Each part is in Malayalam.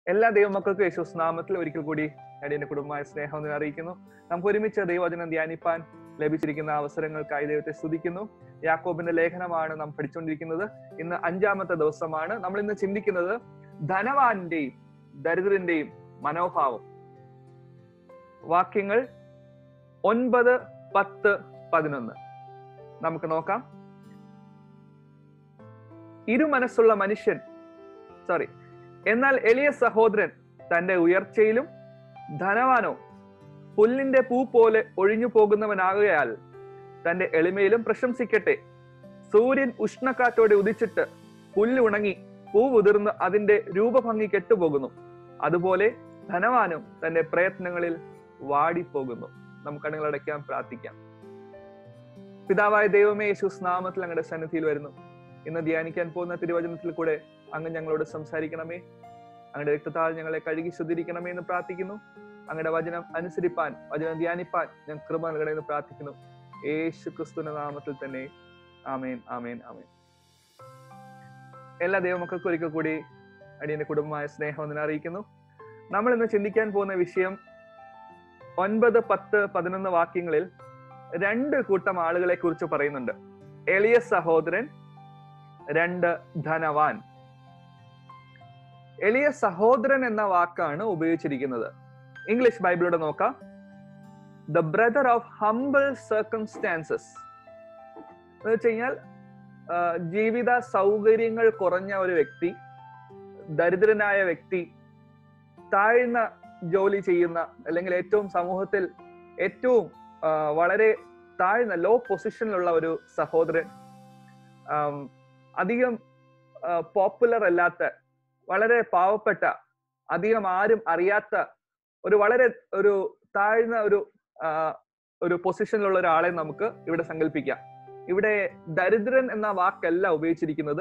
എല്ലാ ദൈവമക്കൾക്കും യേശുസ് നാമത്തിൽ ഒരിക്കൽ കൂടി അടിയന്റെ കുടുംബമായ സ്നേഹം എന്ന് അറിയിക്കുന്നു നമുക്ക് ഒരുമിച്ച് ദൈവവചനം ധ്യാനിപ്പാൻ ലഭിച്ചിരിക്കുന്ന അവസരങ്ങൾക്കായി ദൈവത്തെ സ്തുതിക്കുന്നു യാക്കോബിന്റെ ലേഖനമാണ് നാം പഠിച്ചുകൊണ്ടിരിക്കുന്നത് ഇന്ന് അഞ്ചാമത്തെ ദിവസമാണ് നമ്മൾ ഇന്ന് ചിന്തിക്കുന്നത് ധനവാന്റെയും ദരിദ്രന്റെയും മനോഭാവം വാക്യങ്ങൾ ഒൻപത് പത്ത് പതിനൊന്ന് നമുക്ക് നോക്കാം ഇരുമനസ്സുള്ള മനുഷ്യൻ സോറി എന്നാൽ എളിയ സഹോദരൻ തന്റെ ഉയർച്ചയിലും ധനവാനോ പുല്ലിന്റെ പൂ പോലെ ഒഴിഞ്ഞു പോകുന്നവനാകുകയാൽ തന്റെ എളിമയിലും പ്രശംസിക്കട്ടെ സൂര്യൻ ഉഷ്ണക്കാറ്റോടെ ഉദിച്ചിട്ട് പുല്ല് ഉണങ്ങി പൂ ഉതിർന്ന് അതിന്റെ രൂപഭംഗി കെട്ടുപോകുന്നു അതുപോലെ ധനവാനും തന്റെ പ്രയത്നങ്ങളിൽ വാടിപ്പോകുന്നു നമുക്ക് കണ്ണുകളടയ്ക്കാൻ പ്രാർത്ഥിക്കാം പിതാവായ ദൈവമേ യേശുസ് നാമത്തിൽ അങ്ങയുടെ സന്നിധിയിൽ വരുന്നു ഇന്ന് ധ്യാനിക്കാൻ പോകുന്ന തിരുവചനത്തിൽ കൂടെ അങ്ങ് ഞങ്ങളോട് സംസാരിക്കണമേ അങ്ങയുടെ രക്തത്താൽ ഞങ്ങളെ കഴുകി ശുദ്ധീകരിക്കണമേ എന്ന് പ്രാർത്ഥിക്കുന്നു അങ്ങയുടെ വചനം അനുസരിപ്പാൻ വചനം ധ്യാനിപ്പാൻ ഞാൻ കൃപ നൽകണേ എന്ന് പ്രാർത്ഥിക്കുന്നു യേശു ക്രിസ്തുവിന്റെ നാമത്തിൽ തന്നെ ആമേൻ ആമേൻ ആമേൻ എല്ലാ ദൈവമക്കൾക്കും ഒരിക്കൽ കൂടി അടിയന്റെ കുടുംബമായ സ്നേഹം എന്ന് അറിയിക്കുന്നു നമ്മൾ ഇന്ന് ചിന്തിക്കാൻ പോകുന്ന വിഷയം ഒൻപത് പത്ത് പതിനൊന്ന് വാക്യങ്ങളിൽ രണ്ട് കൂട്ടം ആളുകളെ കുറിച്ച് പറയുന്നുണ്ട് എളിയ സഹോദരൻ രണ്ട് ധനവാൻ എളിയ സഹോദരൻ എന്ന വാക്കാണ് ഉപയോഗിച്ചിരിക്കുന്നത് ഇംഗ്ലീഷ് ബൈബിളിലൂടെ നോക്കാം the brother of humble circumstances എന്ന് വെച്ച് കഴിഞ്ഞാൽ ജീവിത സൗകര്യങ്ങൾ കുറഞ്ഞ ഒരു വ്യക്തി ദരിദ്രനായ വ്യക്തി താഴ്ന്ന ജോലി ചെയ്യുന്ന അല്ലെങ്കിൽ ഏറ്റവും സമൂഹത്തിൽ ഏറ്റവും വളരെ താഴ്ന്ന ലോ പൊസിഷനിലുള്ള ഒരു സഹോദരൻ അധികം പോപ്പുലർ അല്ലാത്ത വളരെ പാവപ്പെട്ട അധികം ആരും അറിയാത്ത ഒരു വളരെ ഒരു താഴ്ന്ന ഒരു ഒരു പൊസിഷനിലുള്ള ഒരാളെ നമുക്ക് ഇവിടെ സങ്കല്പിക്കാം ഇവിടെ ദരിദ്രൻ എന്ന വാക്കല്ല ഉപയോഗിച്ചിരിക്കുന്നത്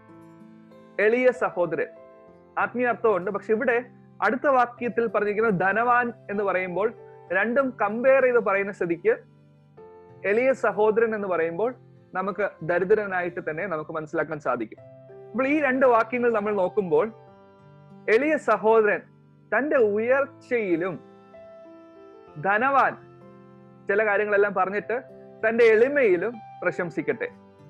എളിയ സഹോദരൻ ആത്മീയ അർത്ഥമുണ്ട് പക്ഷെ ഇവിടെ അടുത്ത വാക്യത്തിൽ പറഞ്ഞിരിക്കുന്നത് ധനവാൻ എന്ന് പറയുമ്പോൾ രണ്ടും കമ്പയർ ചെയ്ത് പറയുന്ന സ്ഥിതിക്ക് എളിയ സഹോദരൻ എന്ന് പറയുമ്പോൾ നമുക്ക് ദരിദ്രനായിട്ട് തന്നെ നമുക്ക് മനസ്സിലാക്കാൻ സാധിക്കും അപ്പോൾ ഈ രണ്ട് വാക്യങ്ങൾ നമ്മൾ നോക്കുമ്പോൾ എളിയ സഹോദരൻ തന്റെ ഉയർച്ചയിലും ധനവാൻ ചില കാര്യങ്ങളെല്ലാം പറഞ്ഞിട്ട് തന്റെ എളിമയിലും പ്രശംസിക്കട്ടെ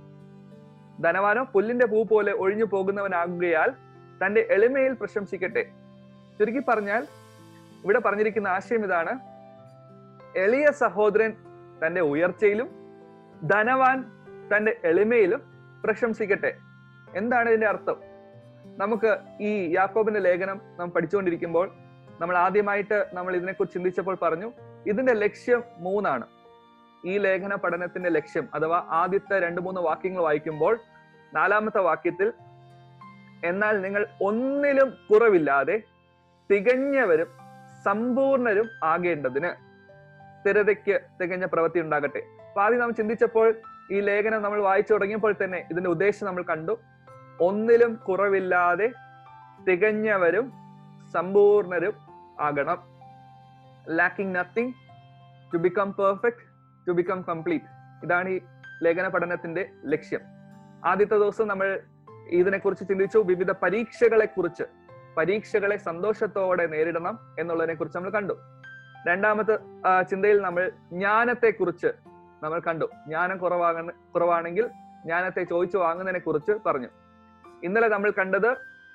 ധനവാനോ പുല്ലിന്റെ പൂ പോലെ ഒഴിഞ്ഞു പോകുന്നവനാകുകയാൽ തന്റെ എളിമയിൽ പ്രശംസിക്കട്ടെ ചുരുക്കി പറഞ്ഞാൽ ഇവിടെ പറഞ്ഞിരിക്കുന്ന ആശയം ഇതാണ് എളിയ സഹോദരൻ തന്റെ ഉയർച്ചയിലും ധനവാൻ തന്റെ എളിമയിലും പ്രശംസിക്കട്ടെ എന്താണ് ഇതിന്റെ അർത്ഥം നമുക്ക് ഈ യാക്കോബിന്റെ ലേഖനം നാം പഠിച്ചുകൊണ്ടിരിക്കുമ്പോൾ നമ്മൾ ആദ്യമായിട്ട് നമ്മൾ ഇതിനെക്കുറിച്ച് ചിന്തിച്ചപ്പോൾ പറഞ്ഞു ഇതിന്റെ ലക്ഷ്യം മൂന്നാണ് ഈ ലേഖന പഠനത്തിന്റെ ലക്ഷ്യം അഥവാ ആദ്യത്തെ രണ്ട് മൂന്ന് വാക്യങ്ങൾ വായിക്കുമ്പോൾ നാലാമത്തെ വാക്യത്തിൽ എന്നാൽ നിങ്ങൾ ഒന്നിലും കുറവില്ലാതെ തികഞ്ഞവരും സമ്പൂർണരും ആകേണ്ടതിന് സ്ഥിരതയ്ക്ക് തികഞ്ഞ പ്രവൃത്തി ഉണ്ടാകട്ടെ അപ്പൊ ആദ്യം നാം ചിന്തിച്ചപ്പോൾ ഈ ലേഖനം നമ്മൾ വായിച്ചു തുടങ്ങിയപ്പോൾ തന്നെ ഇതിന്റെ ഉദ്ദേശം നമ്മൾ കണ്ടു ഒന്നിലും കുറവില്ലാതെ തികഞ്ഞവരും സമ്പൂർണരും ആകണം lacking nothing to become perfect to become complete ഇതാണ് ഈ ലേഖന പഠനത്തിന്റെ ലക്ഷ്യം ആദ്യത്തെ ദിവസം നമ്മൾ ഇതിനെക്കുറിച്ച് ചിന്തിച്ചു വിവിധ പരീക്ഷകളെ കുറിച്ച് പരീക്ഷകളെ സന്തോഷത്തോടെ നേരിടണം എന്നുള്ളതിനെ കുറിച്ച് നമ്മൾ കണ്ടു രണ്ടാമത്തെ ചിന്തയിൽ നമ്മൾ ജ്ഞാനത്തെ കുറിച്ച് നമ്മൾ കണ്ടു ജ്ഞാനം കുറവാകുന്ന കുറവാണെങ്കിൽ ജ്ഞാനത്തെ ചോദിച്ചു വാങ്ങുന്നതിനെ കുറിച്ച് പറഞ്ഞു ഇന്നലെ നമ്മൾ കണ്ടത്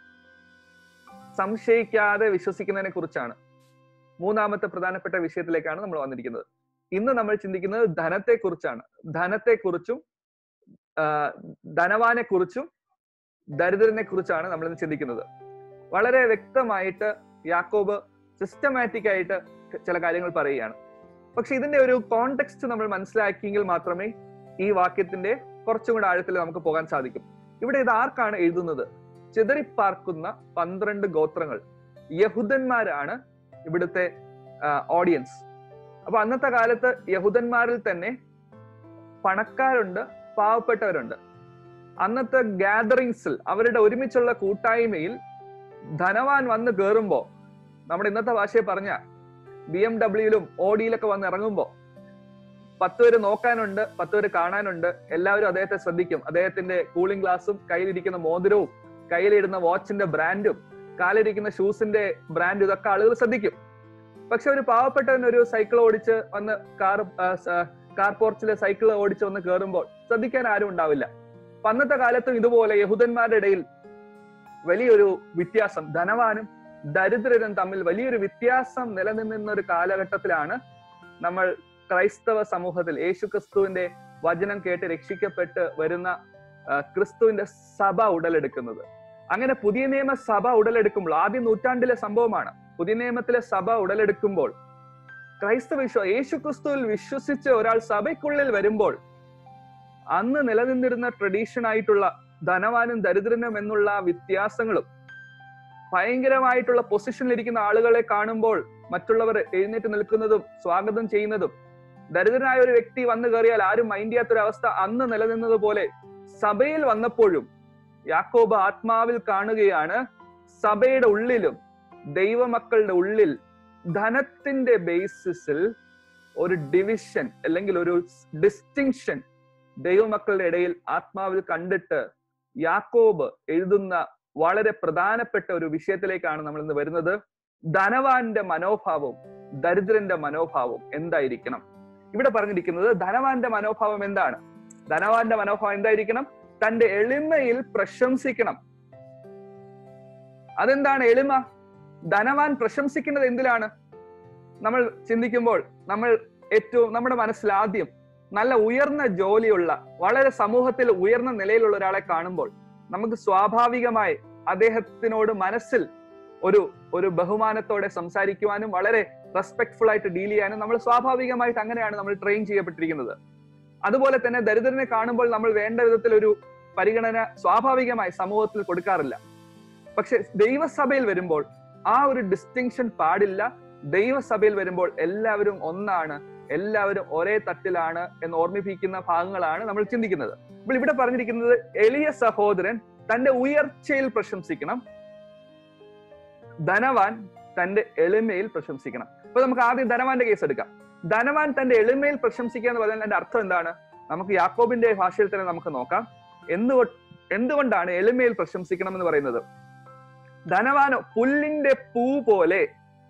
സംശയിക്കാതെ വിശ്വസിക്കുന്നതിനെ കുറിച്ചാണ് മൂന്നാമത്തെ പ്രധാനപ്പെട്ട വിഷയത്തിലേക്കാണ് നമ്മൾ വന്നിരിക്കുന്നത് ഇന്ന് നമ്മൾ ചിന്തിക്കുന്നത് ധനത്തെ കുറിച്ചാണ് ധനത്തെ കുറിച്ചും ധനവാനെ കുറിച്ചും ദരിദ്രനെ കുറിച്ചാണ് നമ്മൾ ഇന്ന് ചിന്തിക്കുന്നത് വളരെ വ്യക്തമായിട്ട് യാക്കോബ് സിസ്റ്റമാറ്റിക് ആയിട്ട് ചില കാര്യങ്ങൾ പറയുകയാണ് പക്ഷെ ഇതിന്റെ ഒരു കോണ്ടെക്സ്റ്റ് നമ്മൾ മനസ്സിലാക്കിയെങ്കിൽ മാത്രമേ ഈ വാക്യത്തിന്റെ കുറച്ചും കൂടെ ആഴത്തിൽ നമുക്ക് പോകാൻ സാധിക്കും ഇവിടെ ഇത് ആർക്കാണ് എഴുതുന്നത് ചിതറിപ്പാർക്കുന്ന പന്ത്രണ്ട് ഗോത്രങ്ങൾ യഹുദന്മാരാണ് ഇവിടുത്തെ ഓഡിയൻസ് അപ്പൊ അന്നത്തെ കാലത്ത് യഹൂദന്മാരിൽ തന്നെ പണക്കാരുണ്ട് പാവപ്പെട്ടവരുണ്ട് അന്നത്തെ ഗാദറിങ്സിൽ അവരുടെ ഒരുമിച്ചുള്ള കൂട്ടായ്മയിൽ ധനവാൻ വന്ന് കയറുമ്പോ നമ്മുടെ ഇന്നത്തെ ഭാഷയെ പറഞ്ഞ ബി എം ഡബ്ല്യൂയിലും ഓഡിയിലൊക്കെ വന്ന് ഇറങ്ങുമ്പോ പത്ത് പേര് നോക്കാനുണ്ട് പത്ത് പേര് കാണാനുണ്ട് എല്ലാവരും അദ്ദേഹത്തെ ശ്രദ്ധിക്കും അദ്ദേഹത്തിന്റെ കൂളിംഗ് ഗ്ലാസും കയ്യിലിരിക്കുന്ന മോതിരവും കയ്യിലിടുന്ന വാച്ചിന്റെ ബ്രാൻഡും കാലിരിക്കുന്ന ഷൂസിന്റെ ബ്രാൻഡ് ഇതൊക്കെ ആളുകൾ ശ്രദ്ധിക്കും പക്ഷെ ഒരു പാവപ്പെട്ടവൻ ഒരു സൈക്കിൾ ഓടിച്ച് വന്ന് കാർ കാർ പോർച്ചിലെ സൈക്കിൾ ഓടിച്ച് വന്ന് കയറുമ്പോൾ ശ്രദ്ധിക്കാൻ ആരും ഉണ്ടാവില്ല അപ്പൊ അന്നത്തെ കാലത്തും ഇതുപോലെ യഹൂദന്മാരുടെ ഇടയിൽ വലിയൊരു വ്യത്യാസം ധനവാനും ദരിദ്രരും തമ്മിൽ വലിയൊരു വ്യത്യാസം നിലനിന്നിരുന്ന ഒരു കാലഘട്ടത്തിലാണ് നമ്മൾ ക്രൈസ്തവ സമൂഹത്തിൽ യേശു ക്രിസ്തുവിന്റെ വചനം കേട്ട് രക്ഷിക്കപ്പെട്ട് വരുന്ന ആ, ക്രിസ്തുവിന്റെ സഭ ഉടലെടുക്കുന്നത് അങ്ങനെ പുതിയ നിയമ സഭ ഉടലെടുക്കുമ്പോൾ ആദ്യ നൂറ്റാണ്ടിലെ സംഭവമാണ് പുതിയ നിയമത്തിലെ സഭ ഉടലെടുക്കുമ്പോൾ ക്രൈസ്തവ വിശ്വ യേശു ക്രിസ്തുവിൽ വിശ്വസിച്ച് ഒരാൾ സഭയ്ക്കുള്ളിൽ വരുമ്പോൾ അന്ന് നിലനിന്നിരുന്ന ട്രഡീഷൻ ആയിട്ടുള്ള ധനവാനും ദരിദ്രനും എന്നുള്ള ആ വ്യത്യാസങ്ങളും ഭയങ്കരമായിട്ടുള്ള പൊസിഷനിൽ ഇരിക്കുന്ന ആളുകളെ കാണുമ്പോൾ മറ്റുള്ളവർ എഴുന്നേറ്റ് നിൽക്കുന്നതും സ്വാഗതം ചെയ്യുന്നതും ദരിദ്രനായ ഒരു വ്യക്തി വന്നു കയറിയാൽ ആരും മൈൻഡ് ചെയ്യാത്തൊരു അവസ്ഥ അന്ന് നിലനിന്നത് പോലെ സഭയിൽ വന്നപ്പോഴും യാക്കോബ് ആത്മാവിൽ കാണുകയാണ് സഭയുടെ ഉള്ളിലും ദൈവമക്കളുടെ ഉള്ളിൽ ധനത്തിന്റെ ബേസിസിൽ ഒരു ഡിവിഷൻ അല്ലെങ്കിൽ ഒരു ഡിസ്റ്റിങ്ഷൻ ദൈവമക്കളുടെ ഇടയിൽ ആത്മാവിൽ കണ്ടിട്ട് യാക്കോബ് എഴുതുന്ന വളരെ പ്രധാനപ്പെട്ട ഒരു വിഷയത്തിലേക്കാണ് നമ്മൾ ഇന്ന് വരുന്നത് ധനവാന്റെ മനോഭാവവും ദരിദ്രന്റെ മനോഭാവവും എന്തായിരിക്കണം ഇവിടെ പറഞ്ഞിരിക്കുന്നത് ധനവാന്റെ മനോഭാവം എന്താണ് ധനവാന്റെ മനോഭാവം എന്തായിരിക്കണം തന്റെ എളിമയിൽ പ്രശംസിക്കണം അതെന്താണ് എളിമ ധനവാൻ പ്രശംസിക്കുന്നത് എന്തിലാണ് നമ്മൾ ചിന്തിക്കുമ്പോൾ നമ്മൾ ഏറ്റവും നമ്മുടെ മനസ്സിൽ ആദ്യം നല്ല ഉയർന്ന ജോലിയുള്ള വളരെ സമൂഹത്തിൽ ഉയർന്ന നിലയിലുള്ള ഒരാളെ കാണുമ്പോൾ നമുക്ക് സ്വാഭാവികമായി അദ്ദേഹത്തിനോട് മനസ്സിൽ ഒരു ഒരു ബഹുമാനത്തോടെ സംസാരിക്കുവാനും വളരെ റെസ്പെക്ട്ഫുൾ ആയിട്ട് ഡീൽ ചെയ്യാനും നമ്മൾ സ്വാഭാവികമായിട്ട് അങ്ങനെയാണ് നമ്മൾ ട്രെയിൻ ചെയ്യപ്പെട്ടിരിക്കുന്നത് അതുപോലെ തന്നെ ദരിദ്രനെ കാണുമ്പോൾ നമ്മൾ വേണ്ട വിധത്തിൽ ഒരു പരിഗണന സ്വാഭാവികമായി സമൂഹത്തിൽ കൊടുക്കാറില്ല പക്ഷെ ദൈവസഭയിൽ വരുമ്പോൾ ആ ഒരു ഡിസ്റ്റിങ്ഷൻ പാടില്ല ദൈവസഭയിൽ വരുമ്പോൾ എല്ലാവരും ഒന്നാണ് എല്ലാവരും ഒരേ തട്ടിലാണ് എന്ന് ഓർമ്മിപ്പിക്കുന്ന ഭാഗങ്ങളാണ് നമ്മൾ ചിന്തിക്കുന്നത് അപ്പോൾ ഇവിടെ പറഞ്ഞിരിക്കുന്നത് എളിയ സഹോദരൻ തന്റെ ഉയർച്ചയിൽ പ്രശംസിക്കണം ധനവാൻ തന്റെ എളിമയിൽ പ്രശംസിക്കണം അപ്പൊ നമുക്ക് ആദ്യം ധനവാന്റെ കേസ് എടുക്കാം ധനവാൻ തന്റെ എളിമയിൽ പ്രശംസിക്കുക എന്ന് പറഞ്ഞാൽ അതിന്റെ അർത്ഥം എന്താണ് നമുക്ക് യാക്കോബിന്റെ ഭാഷയിൽ തന്നെ നമുക്ക് നോക്കാം എന്തുകൊണ്ട് എന്തുകൊണ്ടാണ് എളിമയിൽ പ്രശംസിക്കണം എന്ന് പറയുന്നത് ധനവാനോ പുല്ലിന്റെ പൂ പോലെ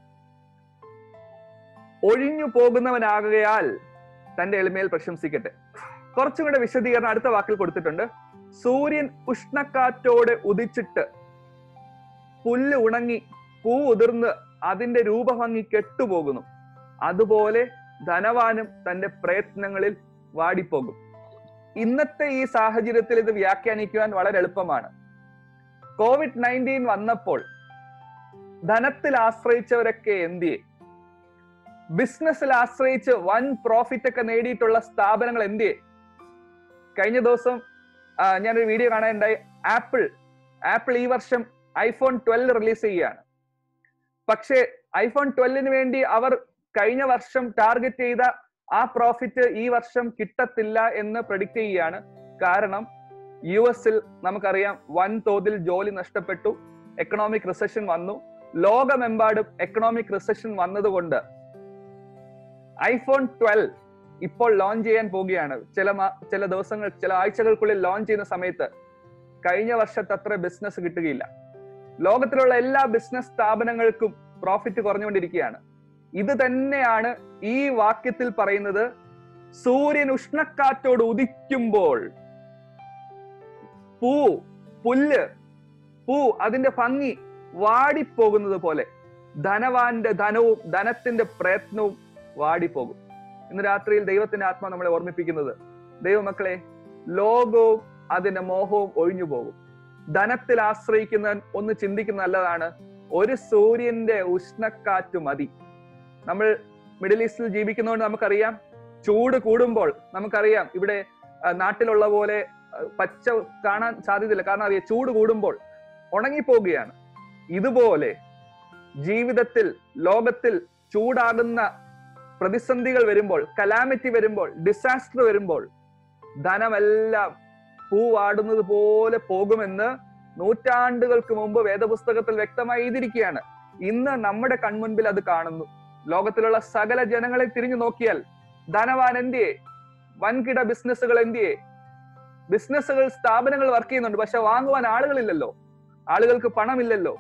ഒഴിഞ്ഞു പോകുന്നവനാകയാൽ തന്റെ എളിമയിൽ പ്രശംസിക്കട്ടെ കുറച്ചും കൂടെ വിശദീകരണം അടുത്ത വാക്കിൽ കൊടുത്തിട്ടുണ്ട് സൂര്യൻ ഉഷ്ണക്കാറ്റോടെ ഉദിച്ചിട്ട് പുല്ല് ഉണങ്ങി പൂ ഉതിർന്ന് അതിന്റെ രൂപഭംഗി കെട്ടുപോകുന്നു അതുപോലെ ധനവാനും തന്റെ പ്രയത്നങ്ങളിൽ വാടിപ്പോകും ഇന്നത്തെ ഈ സാഹചര്യത്തിൽ ഇത് വ്യാഖ്യാനിക്കുവാൻ വളരെ എളുപ്പമാണ് കോവിഡ് നയൻറ്റീൻ വന്നപ്പോൾ ധനത്തിൽ ആശ്രയിച്ചവരൊക്കെ എന്തിയെ ബിസിനസ്സിൽ ആശ്രയിച്ച് വൻ പ്രോഫിറ്റ് ഒക്കെ നേടിയിട്ടുള്ള സ്ഥാപനങ്ങൾ എന്തിയെ കഴിഞ്ഞ ദിവസം ആ, ഞാനൊരു വീഡിയോ കാണാനുണ്ടായി ആപ്പിൾ ആപ്പിൾ ഈ വർഷം ഐഫോൺ ട്വൽവ് റിലീസ് ചെയ്യുകയാണ് പക്ഷേ ഐഫോൺ ട്വൽവിന് വേണ്ടി അവർ കഴിഞ്ഞ വർഷം ടാർഗറ്റ് ചെയ്ത ആ പ്രോഫിറ്റ് ഈ വർഷം കിട്ടത്തില്ല എന്ന് പ്രഡിക്റ്റ് ചെയ്യുകയാണ് കാരണം യു എസിൽ നമുക്കറിയാം വൻ തോതിൽ ജോലി നഷ്ടപ്പെട്ടു എക്കണോമിക് റിസഷൻ വന്നു ലോകമെമ്പാടും എക്കണോമിക് റിസഷൻ വന്നതുകൊണ്ട് ഐഫോൺ ട്വൽവ് ഇപ്പോൾ ലോഞ്ച് ചെയ്യാൻ പോവുകയാണ് ചില മാ- ചില ദിവസങ്ങൾ ചില ആഴ്ചകൾക്കുള്ളിൽ ലോഞ്ച് ചെയ്യുന്ന സമയത്ത് കഴിഞ്ഞ വർഷത്തെ അത്ര ബിസിനസ് കിട്ടുകയില്ല ലോകത്തിലുള്ള എല്ലാ ബിസിനസ് സ്ഥാപനങ്ങൾക്കും പ്രോഫിറ്റ് കുറഞ്ഞുകൊണ്ടിരിക്കുകയാണ് ഇത് തന്നെയാണ് ഈ വാക്യത്തിൽ പറയുന്നത് സൂര്യൻ ഉഷ്ണക്കാറ്റോട് ഉദിക്കുമ്പോൾ പൂ പുല്ല് പൂ അതിന്റെ ഭംഗി വാടിപ്പോകുന്നത് പോലെ ധനവാന്റെ ധനവും ധനത്തിന്റെ പ്രയത്നവും വാടിപ്പോകും ഇന്ന് രാത്രിയിൽ ദൈവത്തിന്റെ ആത്മാ നമ്മളെ ഓർമ്മിപ്പിക്കുന്നത് ദൈവമക്കളെ ലോകവും അതിന്റെ മോഹവും ഒഴിഞ്ഞു പോകും ധനത്തിൽ ആശ്രയിക്കുന്നവൻ ഒന്ന് ചിന്തിക്കുന്ന നല്ലതാണ് ഒരു സൂര്യന്റെ ഉഷ്ണക്കാറ്റ് മതി നമ്മൾ മിഡിൽ ഈസ്റ്റിൽ ജീവിക്കുന്നതുകൊണ്ട് നമുക്കറിയാം ചൂട് കൂടുമ്പോൾ നമുക്കറിയാം ഇവിടെ ആ, നാട്ടിലുള്ള പോലെ ആ, പച്ച കാണാൻ സാധ്യതയില്ല കാരണം അറിയാം ചൂട് കൂടുമ്പോൾ ഉണങ്ങിപ്പോവുകയാണ് ഇതുപോലെ ജീവിതത്തിൽ ലോകത്തിൽ ചൂടാകുന്ന പ്രതിസന്ധികൾ വരുമ്പോൾ കലാമിറ്റി വരുമ്പോൾ ഡിസാസ്റ്റർ വരുമ്പോൾ ധനമെല്ലാം പൂവാടുന്നത് പോലെ പോകുമെന്ന് നൂറ്റാണ്ടുകൾക്ക് മുമ്പ് വേദപുസ്തകത്തിൽ വ്യക്തമായി എഴുതിയിരിക്കുകയാണ് ഇന്ന് നമ്മുടെ കൺമുൻപിൽ അത് കാണുന്നു ലോകത്തിലുള്ള സകല ജനങ്ങളെ തിരിഞ്ഞു നോക്കിയാൽ ധനവാൻ എന്തിയെ വൻകിട ബിസിനസ്സുകൾ എന്തിയെ ബിസിനസ്സുകൾ സ്ഥാപനങ്ങൾ വർക്ക് ചെയ്യുന്നുണ്ട് പക്ഷെ വാങ്ങുവാൻ ആളുകളില്ലല്ലോ ആളുകൾക്ക് പണമില്ലല്ലോ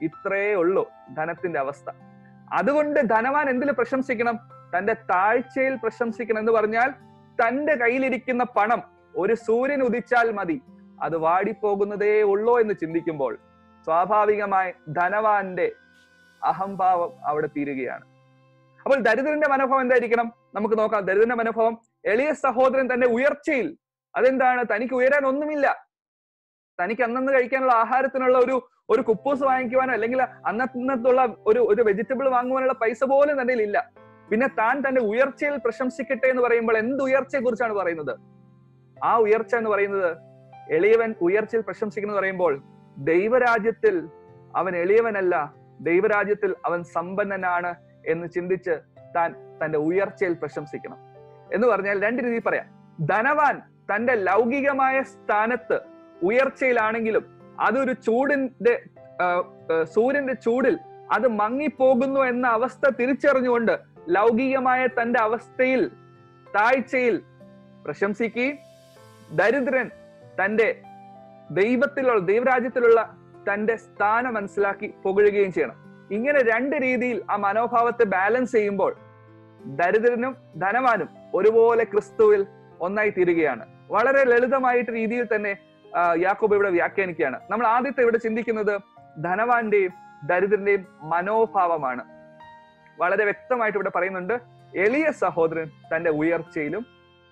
ഇത്രയേ ഉള്ളൂ ധനത്തിന്റെ അവസ്ഥ അതുകൊണ്ട് ധനവാൻ എന്തിൽ പ്രശംസിക്കണം തന്റെ താഴ്ചയിൽ പ്രശംസിക്കണം എന്ന് പറഞ്ഞാൽ തന്റെ കയ്യിലിരിക്കുന്ന പണം ഒരു സൂര്യൻ ഉദിച്ചാൽ മതി അത് വാടിപ്പോകുന്നതേ ഉള്ളോ എന്ന് ചിന്തിക്കുമ്പോൾ സ്വാഭാവികമായി ധനവാന്റെ അഹംഭാവം അവിടെ തീരുകയാണ് അപ്പോൾ ദരിദ്രന്റെ മനോഭാവം എന്തായിരിക്കണം നമുക്ക് നോക്കാം ദരിദ്രന്റെ മനോഭാവം എളിയ സഹോദരൻ തന്റെ ഉയർച്ചയിൽ അതെന്താണ് തനിക്ക് ഉയരാൻ ഒന്നുമില്ല തനിക്ക് അന്നന്ന് കഴിക്കാനുള്ള ആഹാരത്തിനുള്ള ഒരു ഒരു കുപ്പൂസ് വാങ്ങിക്കുവാനോ അല്ലെങ്കിൽ അന്നത്തുള്ള ഒരു ഒരു വെജിറ്റബിൾ വാങ്ങുവാനുള്ള പൈസ പോലും തന്റെ ഇല്ല പിന്നെ താൻ തന്റെ ഉയർച്ചയിൽ പ്രശംസിക്കട്ടെ എന്ന് പറയുമ്പോൾ എന്ത് ഉയർച്ചയെ കുറിച്ചാണ് പറയുന്നത് ആ ഉയർച്ച എന്ന് പറയുന്നത് എളിയവൻ ഉയർച്ചയിൽ പ്രശംസിക്കുന്നു പറയുമ്പോൾ ദൈവരാജ്യത്തിൽ അവൻ എളിയവനല്ല ദൈവരാജ്യത്തിൽ അവൻ സമ്പന്നനാണ് എന്ന് ചിന്തിച്ച് താൻ തന്റെ ഉയർച്ചയിൽ പ്രശംസിക്കണം എന്ന് പറഞ്ഞാൽ രണ്ട് രീതിയിൽ പറയാം ധനവാൻ തന്റെ ലൗകികമായ സ്ഥാനത്ത് ഉയർച്ചയിലാണെങ്കിലും അതൊരു ചൂടിന്റെ സൂര്യന്റെ ചൂടിൽ അത് മങ്ങിപ്പോകുന്നു എന്ന അവസ്ഥ തിരിച്ചറിഞ്ഞുകൊണ്ട് ലൗകികമായ തന്റെ അവസ്ഥയിൽ താഴ്ചയിൽ പ്രശംസിക്കുകയും ദരിദ്രൻ തന്റെ ദൈവത്തിലുള്ള ദൈവരാജ്യത്തിലുള്ള തന്റെ സ്ഥാനം മനസ്സിലാക്കി പുകഴുകയും ചെയ്യണം ഇങ്ങനെ രണ്ട് രീതിയിൽ ആ മനോഭാവത്തെ ബാലൻസ് ചെയ്യുമ്പോൾ ദരിദ്രനും ധനവാനും ഒരുപോലെ ക്രിസ്തുവിൽ ഒന്നായി തീരുകയാണ് വളരെ ലളിതമായിട്ട് രീതിയിൽ തന്നെ യാക്കോബ് ഇവിടെ വ്യാഖ്യാനിക്കുകയാണ് നമ്മൾ ആദ്യത്തെ ഇവിടെ ചിന്തിക്കുന്നത് ധനവാന്റെയും ദരിദ്രന്റെയും മനോഭാവമാണ് വളരെ വ്യക്തമായിട്ട് ഇവിടെ പറയുന്നുണ്ട് എളിയ സഹോദരൻ തന്റെ ഉയർച്ചയിലും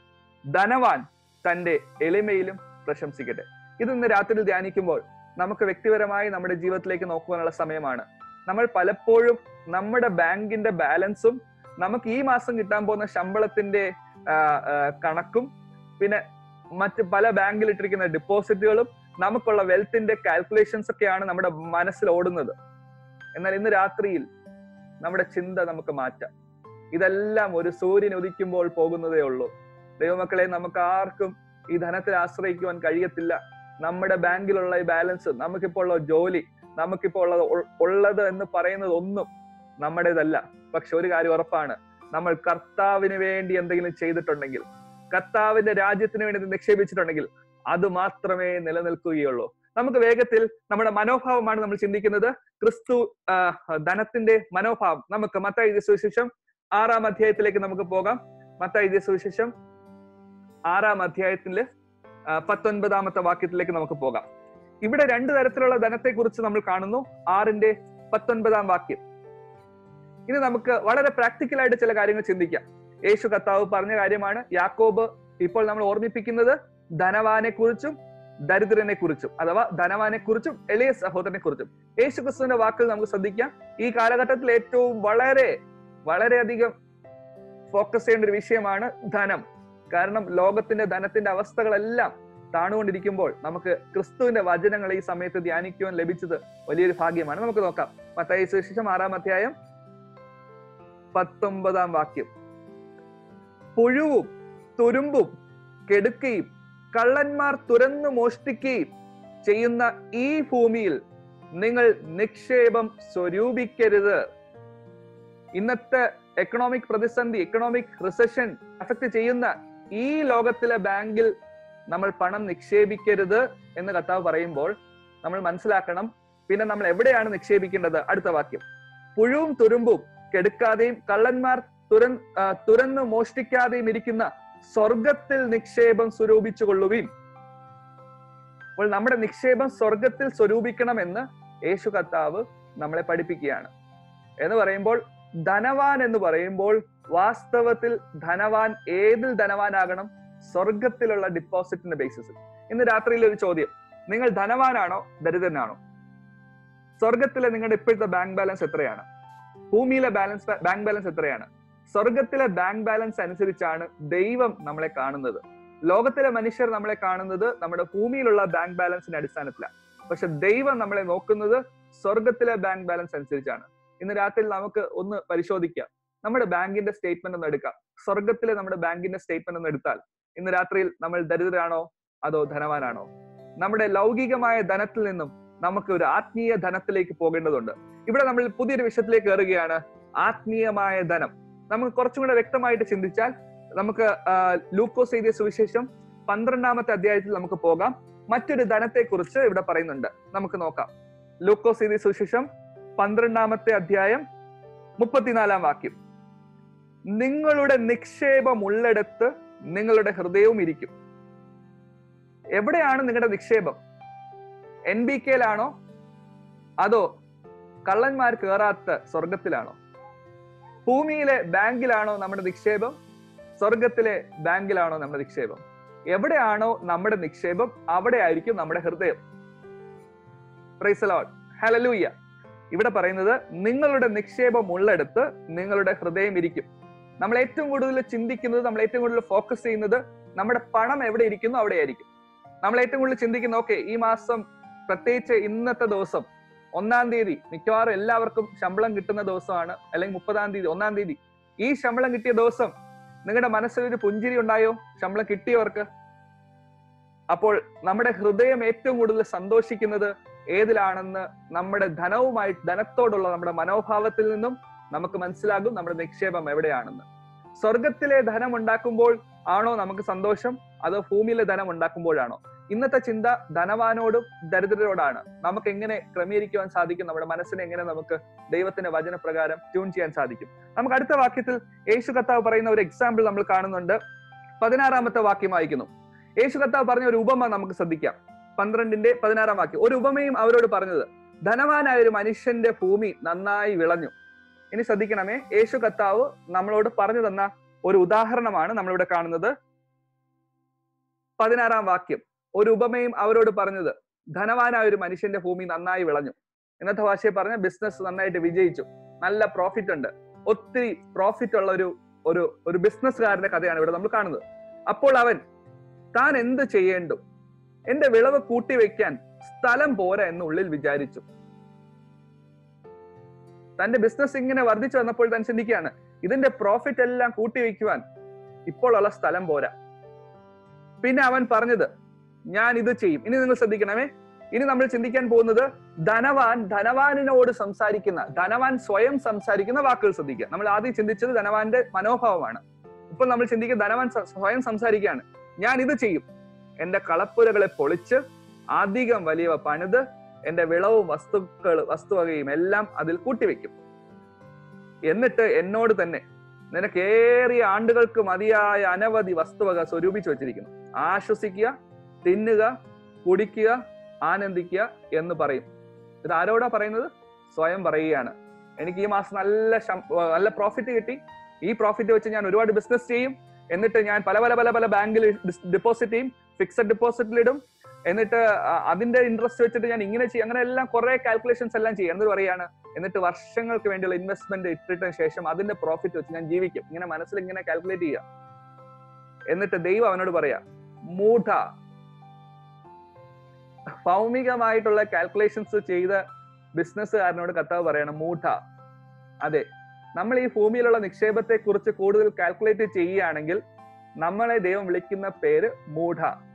ധനവാൻ തന്റെ എളിമയിലും പ്രശംസിക്കട്ടെ ഇത് ഇന്ന് രാത്രി ധ്യാനിക്കുമ്പോൾ നമുക്ക് വ്യക്തിപരമായി നമ്മുടെ ജീവിതത്തിലേക്ക് നോക്കുവാനുള്ള സമയമാണ് നമ്മൾ പലപ്പോഴും നമ്മുടെ ബാങ്കിന്റെ ബാലൻസും നമുക്ക് ഈ മാസം കിട്ടാൻ പോകുന്ന ശമ്പളത്തിന്റെ കണക്കും പിന്നെ മറ്റ് പല ബാങ്കിൽ ഇട്ടിരിക്കുന്ന ഡെപ്പോസിറ്റുകളും നമുക്കുള്ള വെൽത്തിന്റെ കാൽക്കുലേഷൻസ് ഒക്കെയാണ് നമ്മുടെ മനസ്സിൽ ഓടുന്നത് എന്നാൽ ഇന്ന് രാത്രിയിൽ നമ്മുടെ ചിന്ത നമുക്ക് മാറ്റാം ഇതെല്ലാം ഒരു സൂര്യൻ ഉദിക്കുമ്പോൾ പോകുന്നതേ ഉള്ളൂ ദൈവമക്കളെ നമുക്ക് ആർക്കും ഈ ധനത്തിൽ ആശ്രയിക്കുവാൻ കഴിയത്തില്ല നമ്മുടെ ബാങ്കിലുള്ള ഈ ബാലൻസ് നമുക്കിപ്പോൾ ഉള്ള ജോലി നമുക്കിപ്പോൾ ഉള്ളത് ഉള്ളത് എന്ന് പറയുന്നത് ഒന്നും നമ്മുടേതല്ല പക്ഷെ ഒരു കാര്യം ഉറപ്പാണ് നമ്മൾ കർത്താവിന് വേണ്ടി എന്തെങ്കിലും ചെയ്തിട്ടുണ്ടെങ്കിൽ കർത്താവിന്റെ രാജ്യത്തിന് വേണ്ടി നിക്ഷേപിച്ചിട്ടുണ്ടെങ്കിൽ അത് മാത്രമേ നിലനിൽക്കുകയുള്ളൂ നമുക്ക് വേഗത്തിൽ നമ്മുടെ മനോഭാവമാണ് നമ്മൾ ചിന്തിക്കുന്നത് ക്രിസ്തു ധനത്തിന്റെ മനോഭാവം നമുക്ക് മത്തായി സുവിശേഷം ആറാം അധ്യായത്തിലേക്ക് നമുക്ക് പോകാം മത്തായി സുവിശേഷം ആറാം അധ്യായത്തില് പത്തൊൻപതാമത്തെ വാക്യത്തിലേക്ക് നമുക്ക് പോകാം ഇവിടെ രണ്ടു തരത്തിലുള്ള ധനത്തെ കുറിച്ച് നമ്മൾ കാണുന്നു ആറിന്റെ പത്തൊൻപതാം വാക്യം ഇനി നമുക്ക് വളരെ പ്രാക്ടിക്കൽ ആയിട്ട് ചില കാര്യങ്ങൾ ചിന്തിക്കാം യേശു കർത്താവ് പറഞ്ഞ കാര്യമാണ് യാക്കോബ് ഇപ്പോൾ നമ്മൾ ഓർമ്മിപ്പിക്കുന്നത് ധനവാനെ കുറിച്ചും ദരിദ്രനെ കുറിച്ചും അഥവാ ധനവാനെ കുറിച്ചും എളിയ സഹോദരനെ കുറിച്ചും യേശു ക്രിസ്തുവിന്റെ വാക്കുകൾ നമുക്ക് ശ്രദ്ധിക്കാം ഈ കാലഘട്ടത്തിൽ ഏറ്റവും വളരെ വളരെയധികം ഫോക്കസ് ചെയ്യേണ്ട ഒരു വിഷയമാണ് ധനം കാരണം ലോകത്തിന്റെ ധനത്തിന്റെ അവസ്ഥകളെല്ലാം താണുകൊണ്ടിരിക്കുമ്പോൾ നമുക്ക് ക്രിസ്തുവിന്റെ വചനങ്ങൾ ഈ സമയത്ത് ധ്യാനിക്കുവാൻ ലഭിച്ചത് വലിയൊരു ഭാഗ്യമാണ് നമുക്ക് നോക്കാം മത്തായി സുവിശേഷം ആറാം അധ്യായം പത്തൊമ്പതാം വാക്യം പുഴുവും തുരുമ്പും കെടുക്കുകയും കള്ളന്മാർ തുരന്നു മോഷ്ടിക്കുകയും ചെയ്യുന്ന ഈ ഭൂമിയിൽ നിങ്ങൾ നിക്ഷേപം സ്വരൂപിക്കരുത് ഇന്നത്തെ എക്കണോമിക് പ്രതിസന്ധി എക്കണോമിക് റിസഷൻ അഫക്ട് ചെയ്യുന്ന ഈ ലോകത്തിലെ ബാങ്കിൽ നമ്മൾ പണം നിക്ഷേപിക്കരുത് എന്ന് കർത്താവ് പറയുമ്പോൾ നമ്മൾ മനസ്സിലാക്കണം പിന്നെ നമ്മൾ എവിടെയാണ് നിക്ഷേപിക്കേണ്ടത് അടുത്ത വാക്യം പുഴുവും തുരുമ്പും കെടുക്കാതെയും കള്ളന്മാർ തുരൻ തുരന്ന് മോഷ്ടിക്കാതെയും ഇരിക്കുന്ന സ്വർഗത്തിൽ നിക്ഷേപം സ്വരൂപിച്ചു കൊള്ളുകയും അപ്പോൾ നമ്മുടെ നിക്ഷേപം സ്വർഗത്തിൽ സ്വരൂപിക്കണമെന്ന് യേശു കർത്താവ് നമ്മളെ പഠിപ്പിക്കുകയാണ് എന്ന് പറയുമ്പോൾ ധനവാൻ എന്ന് പറയുമ്പോൾ വാസ്തവത്തിൽ ധനവാൻ ഏതിൽ ധനവാനാകണം സ്വർഗത്തിലുള്ള ഡിപ്പോസിറ്റിന്റെ ബേസിസിൽ ഇന്ന് രാത്രിയിൽ ഒരു ചോദ്യം നിങ്ങൾ ധനവാനാണോ ദരിദ്രനാണോ സ്വർഗത്തിലെ നിങ്ങളുടെ ഇപ്പോഴത്തെ ബാങ്ക് ബാലൻസ് എത്രയാണ് ഭൂമിയിലെ ബാലൻസ് ബാങ്ക് ബാലൻസ് എത്രയാണ് സ്വർഗത്തിലെ ബാങ്ക് ബാലൻസ് അനുസരിച്ചാണ് ദൈവം നമ്മളെ കാണുന്നത് ലോകത്തിലെ മനുഷ്യർ നമ്മളെ കാണുന്നത് നമ്മുടെ ഭൂമിയിലുള്ള ബാങ്ക് ബാലൻസിന്റെ അടിസ്ഥാനത്തിലാണ് പക്ഷെ ദൈവം നമ്മളെ നോക്കുന്നത് സ്വർഗത്തിലെ ബാങ്ക് ബാലൻസ് അനുസരിച്ചാണ് ഇന്ന് രാത്രി നമുക്ക് ഒന്ന് പരിശോധിക്കാം നമ്മുടെ ബാങ്കിന്റെ സ്റ്റേറ്റ്മെന്റ് ഒന്ന് എടുക്കാം സ്വർഗത്തിലെ നമ്മുടെ ബാങ്കിന്റെ സ്റ്റേറ്റ്മെന്റ് ഒന്ന് എടുത്താൽ ഇന്ന് രാത്രിയിൽ നമ്മൾ ദരിദ്രരാണോ അതോ ധനവാനാണോ നമ്മുടെ ലൗകികമായ ധനത്തിൽ നിന്നും നമുക്ക് ഒരു ആത്മീയ ധനത്തിലേക്ക് പോകേണ്ടതുണ്ട് ഇവിടെ നമ്മൾ പുതിയൊരു വിഷയത്തിലേക്ക് കയറുകയാണ് ആത്മീയമായ ധനം നമുക്ക് കുറച്ചും കൂടെ വ്യക്തമായിട്ട് ചിന്തിച്ചാൽ നമുക്ക് ലൂക്കോസ് എഴുതിയ സുവിശേഷം പന്ത്രണ്ടാമത്തെ അധ്യായത്തിൽ നമുക്ക് പോകാം മറ്റൊരു ധനത്തെ കുറിച്ച് ഇവിടെ പറയുന്നുണ്ട് നമുക്ക് നോക്കാം ലൂക്കോസ് എഴുതിയ സുവിശേഷം പന്ത്രണ്ടാമത്തെ അധ്യായം മുപ്പത്തിനാലാം വാക്യം നിങ്ങളുടെ നിക്ഷേപം ഉള്ളിടത്ത് നിങ്ങളുടെ ഹൃദയവും ഇരിക്കും എവിടെയാണ് നിങ്ങളുടെ നിക്ഷേപം എൻ ബി കെയിലാണോ അതോ കള്ളന്മാർ കയറാത്ത സ്വർഗത്തിലാണോ ഭൂമിയിലെ ബാങ്കിലാണോ നമ്മുടെ നിക്ഷേപം സ്വർഗത്തിലെ ബാങ്കിലാണോ നമ്മുടെ നിക്ഷേപം എവിടെയാണോ നമ്മുടെ നിക്ഷേപം അവിടെ ആയിരിക്കും നമ്മുടെ ഹൃദയം ഹലലൂയ്യ ഇവിടെ പറയുന്നത് നിങ്ങളുടെ നിക്ഷേപം ഉള്ളിടത്ത് നിങ്ങളുടെ ഹൃദയം ഇരിക്കും നമ്മൾ ഏറ്റവും കൂടുതൽ ചിന്തിക്കുന്നത് നമ്മൾ ഏറ്റവും കൂടുതൽ ഫോക്കസ് ചെയ്യുന്നത് നമ്മുടെ പണം എവിടെ ഇരിക്കുന്നു അവിടെ ആയിരിക്കും നമ്മൾ ഏറ്റവും കൂടുതൽ ചിന്തിക്കുന്ന ഓക്കെ ഈ മാസം പ്രത്യേകിച്ച് ഇന്നത്തെ ദിവസം ഒന്നാം തീയതി മിക്കവാറും എല്ലാവർക്കും ശമ്പളം കിട്ടുന്ന ദിവസമാണ് അല്ലെങ്കിൽ മുപ്പതാം തീയതി ഒന്നാം തീയതി ഈ ശമ്പളം കിട്ടിയ ദിവസം നിങ്ങളുടെ മനസ്സിൽ ഒരു പുഞ്ചിരി ഉണ്ടായോ ശമ്പളം കിട്ടിയവർക്ക് അപ്പോൾ നമ്മുടെ ഹൃദയം ഏറ്റവും കൂടുതൽ സന്തോഷിക്കുന്നത് ഏതിലാണെന്ന് നമ്മുടെ ധനവുമായി ധനത്തോടുള്ള നമ്മുടെ മനോഭാവത്തിൽ നിന്നും നമുക്ക് മനസ്സിലാകും നമ്മുടെ നിക്ഷേപം എവിടെയാണെന്ന് സ്വർഗത്തിലെ ധനം ഉണ്ടാക്കുമ്പോൾ ആണോ നമുക്ക് സന്തോഷം അതോ ഭൂമിയിലെ ധനം ഉണ്ടാക്കുമ്പോഴാണോ ഇന്നത്തെ ചിന്ത ധനവാനോടും ദരിദ്രരോടാണ് നമുക്ക് എങ്ങനെ ക്രമീകരിക്കുവാൻ സാധിക്കും നമ്മുടെ മനസ്സിനെ എങ്ങനെ നമുക്ക് ദൈവത്തിന്റെ വചനപ്രകാരം ട്യൂൺ ചെയ്യാൻ സാധിക്കും നമുക്ക് അടുത്ത വാക്യത്തിൽ യേശു കർത്താവ് പറയുന്ന ഒരു എക്സാമ്പിൾ നമ്മൾ കാണുന്നുണ്ട് പതിനാറാമത്തെ വാക്യം വായിക്കുന്നു യേശു കർത്താവ് പറഞ്ഞ ഒരു ഉപമ നമുക്ക് ശ്രദ്ധിക്കാം പന്ത്രണ്ടിന്റെ പതിനാറാം വാക്യം ഒരു ഉപമയും അവരോട് പറഞ്ഞത് ധനവാനായ ഒരു മനുഷ്യന്റെ ഭൂമി നന്നായി വിളഞ്ഞു ഇനി ശ്രദ്ധിക്കണമേ യേശു കർത്താവ് നമ്മളോട് പറഞ്ഞു തന്ന ഒരു ഉദാഹരണമാണ് നമ്മളിവിടെ കാണുന്നത് പതിനാറാം വാക്യം ഒരു ഉപമയും അവരോട് പറഞ്ഞത് ധനവാനായ ഒരു മനുഷ്യന്റെ ഭൂമി നന്നായി വിളഞ്ഞു ഇന്നത്തെ ഭാഷയിൽ പറഞ്ഞ ബിസിനസ് നന്നായിട്ട് വിജയിച്ചു നല്ല പ്രോഫിറ്റ് ഉണ്ട് ഒത്തിരി പ്രോഫിറ്റ് ഉള്ള ഒരു ഒരു ഒരു ബിസിനസ്സുകാരന്റെ കഥയാണ് ഇവിടെ നമ്മൾ കാണുന്നത് അപ്പോൾ അവൻ താൻ എന്ത് ചെയ്യേണ്ടു എന്റെ വിളവ് കൂട്ടിവെക്കാൻ സ്ഥലം പോരാ എന്ന് ഉള്ളിൽ വിചാരിച്ചു തന്റെ ബിസിനസ് ഇങ്ങനെ വർദ്ധിച്ചു വന്നപ്പോൾ താൻ ചിന്തിക്കുകയാണ് ഇതിന്റെ പ്രോഫിറ്റ് എല്ലാം കൂട്ടിവെക്കുവാൻ ഇപ്പോൾ ഉള്ള സ്ഥലം പോരാ പിന്നെ അവൻ പറഞ്ഞത് ഞാൻ ഇത് ചെയ്യും ഇനി നിങ്ങൾ ശ്രദ്ധിക്കണമേ ഇനി നമ്മൾ ചിന്തിക്കാൻ പോകുന്നത് ധനവാൻ ധനവാനിനോട് സംസാരിക്കുന്ന ധനവാൻ സ്വയം സംസാരിക്കുന്ന വാക്കുകൾ ശ്രദ്ധിക്കുക നമ്മൾ ആദ്യം ചിന്തിച്ചത് ധനവാന്റെ മനോഭാവമാണ് ഇപ്പോൾ നമ്മൾ ചിന്തിക്കുക ധനവാൻ സ്വയം സംസാരിക്കുകയാണ് ഞാൻ ഇത് ചെയ്യും എന്റെ കളപ്പുരകളെ പൊളിച്ച് അധികം വലിയവ പണിത് എന്റെ വിളവും വസ്തുക്കൾ വസ്തുവകയും എല്ലാം അതിൽ കൂട്ടിവെക്കും എന്നിട്ട് എന്നോട് തന്നെ നിനക്ക് ഏറിയ ആണ്ടുകൾക്ക് മതിയായ അനവധി വസ്തുവക സ്വരൂപിച്ചു വെച്ചിരിക്കുന്നു ആശ്വസിക്കുക തിന്നുക കുടിക്കുക ആനന്ദിക്കുക എന്ന് പറയും ഇത് ആരോടാ പറയുന്നത് സ്വയം പറയുകയാണ് എനിക്ക് ഈ മാസം നല്ല നല്ല പ്രോഫിറ്റ് കിട്ടി ഈ പ്രോഫിറ്റ് വെച്ച് ഞാൻ ഒരുപാട് ബിസിനസ് ചെയ്യും എന്നിട്ട് ഞാൻ പല പല പല പല ബാങ്കിൽ ഡെപ്പോസിറ്റ് ചെയ്യും ഫിക്സഡ് ഡെപ്പോസിറ്റിലിടും എന്നിട്ട് അതിന്റെ ഇൻട്രസ്റ്റ് വെച്ചിട്ട് ഞാൻ ഇങ്ങനെ ചെയ്യും അങ്ങനെ എല്ലാം കുറെ കാൽക്കുലേഷൻസ് എല്ലാം ചെയ്യും എന്നിട്ട് പറയാണ് എന്നിട്ട് വർഷങ്ങൾക്ക് വേണ്ടിയുള്ള ഇൻവെസ്റ്റ്മെന്റ് ഇട്ടിട്ടതിന് ശേഷം അതിന്റെ പ്രോഫിറ്റ് വെച്ച് ഞാൻ ജീവിക്കും ഇങ്ങനെ മനസ്സിൽ ഇങ്ങനെ കാൽക്കുലേറ്റ് ചെയ്യുക എന്നിട്ട് ദൈവം അവനോട് പറയാ മൂഢ ഭൗമികമായിട്ടുള്ള കാൽക്കുലേഷൻസ് ചെയ്ത ബിസിനസ്സുകാരനോട് കർത്താവ് പറയണം മൂഢ അതെ നമ്മൾ ഈ ഭൂമിയിലുള്ള നിക്ഷേപത്തെ കുറിച്ച് കൂടുതൽ കാൽക്കുലേറ്റ് ചെയ്യുകയാണെങ്കിൽ നമ്മളെ ദൈവം വിളിക്കുന്ന പേര് മൂഢ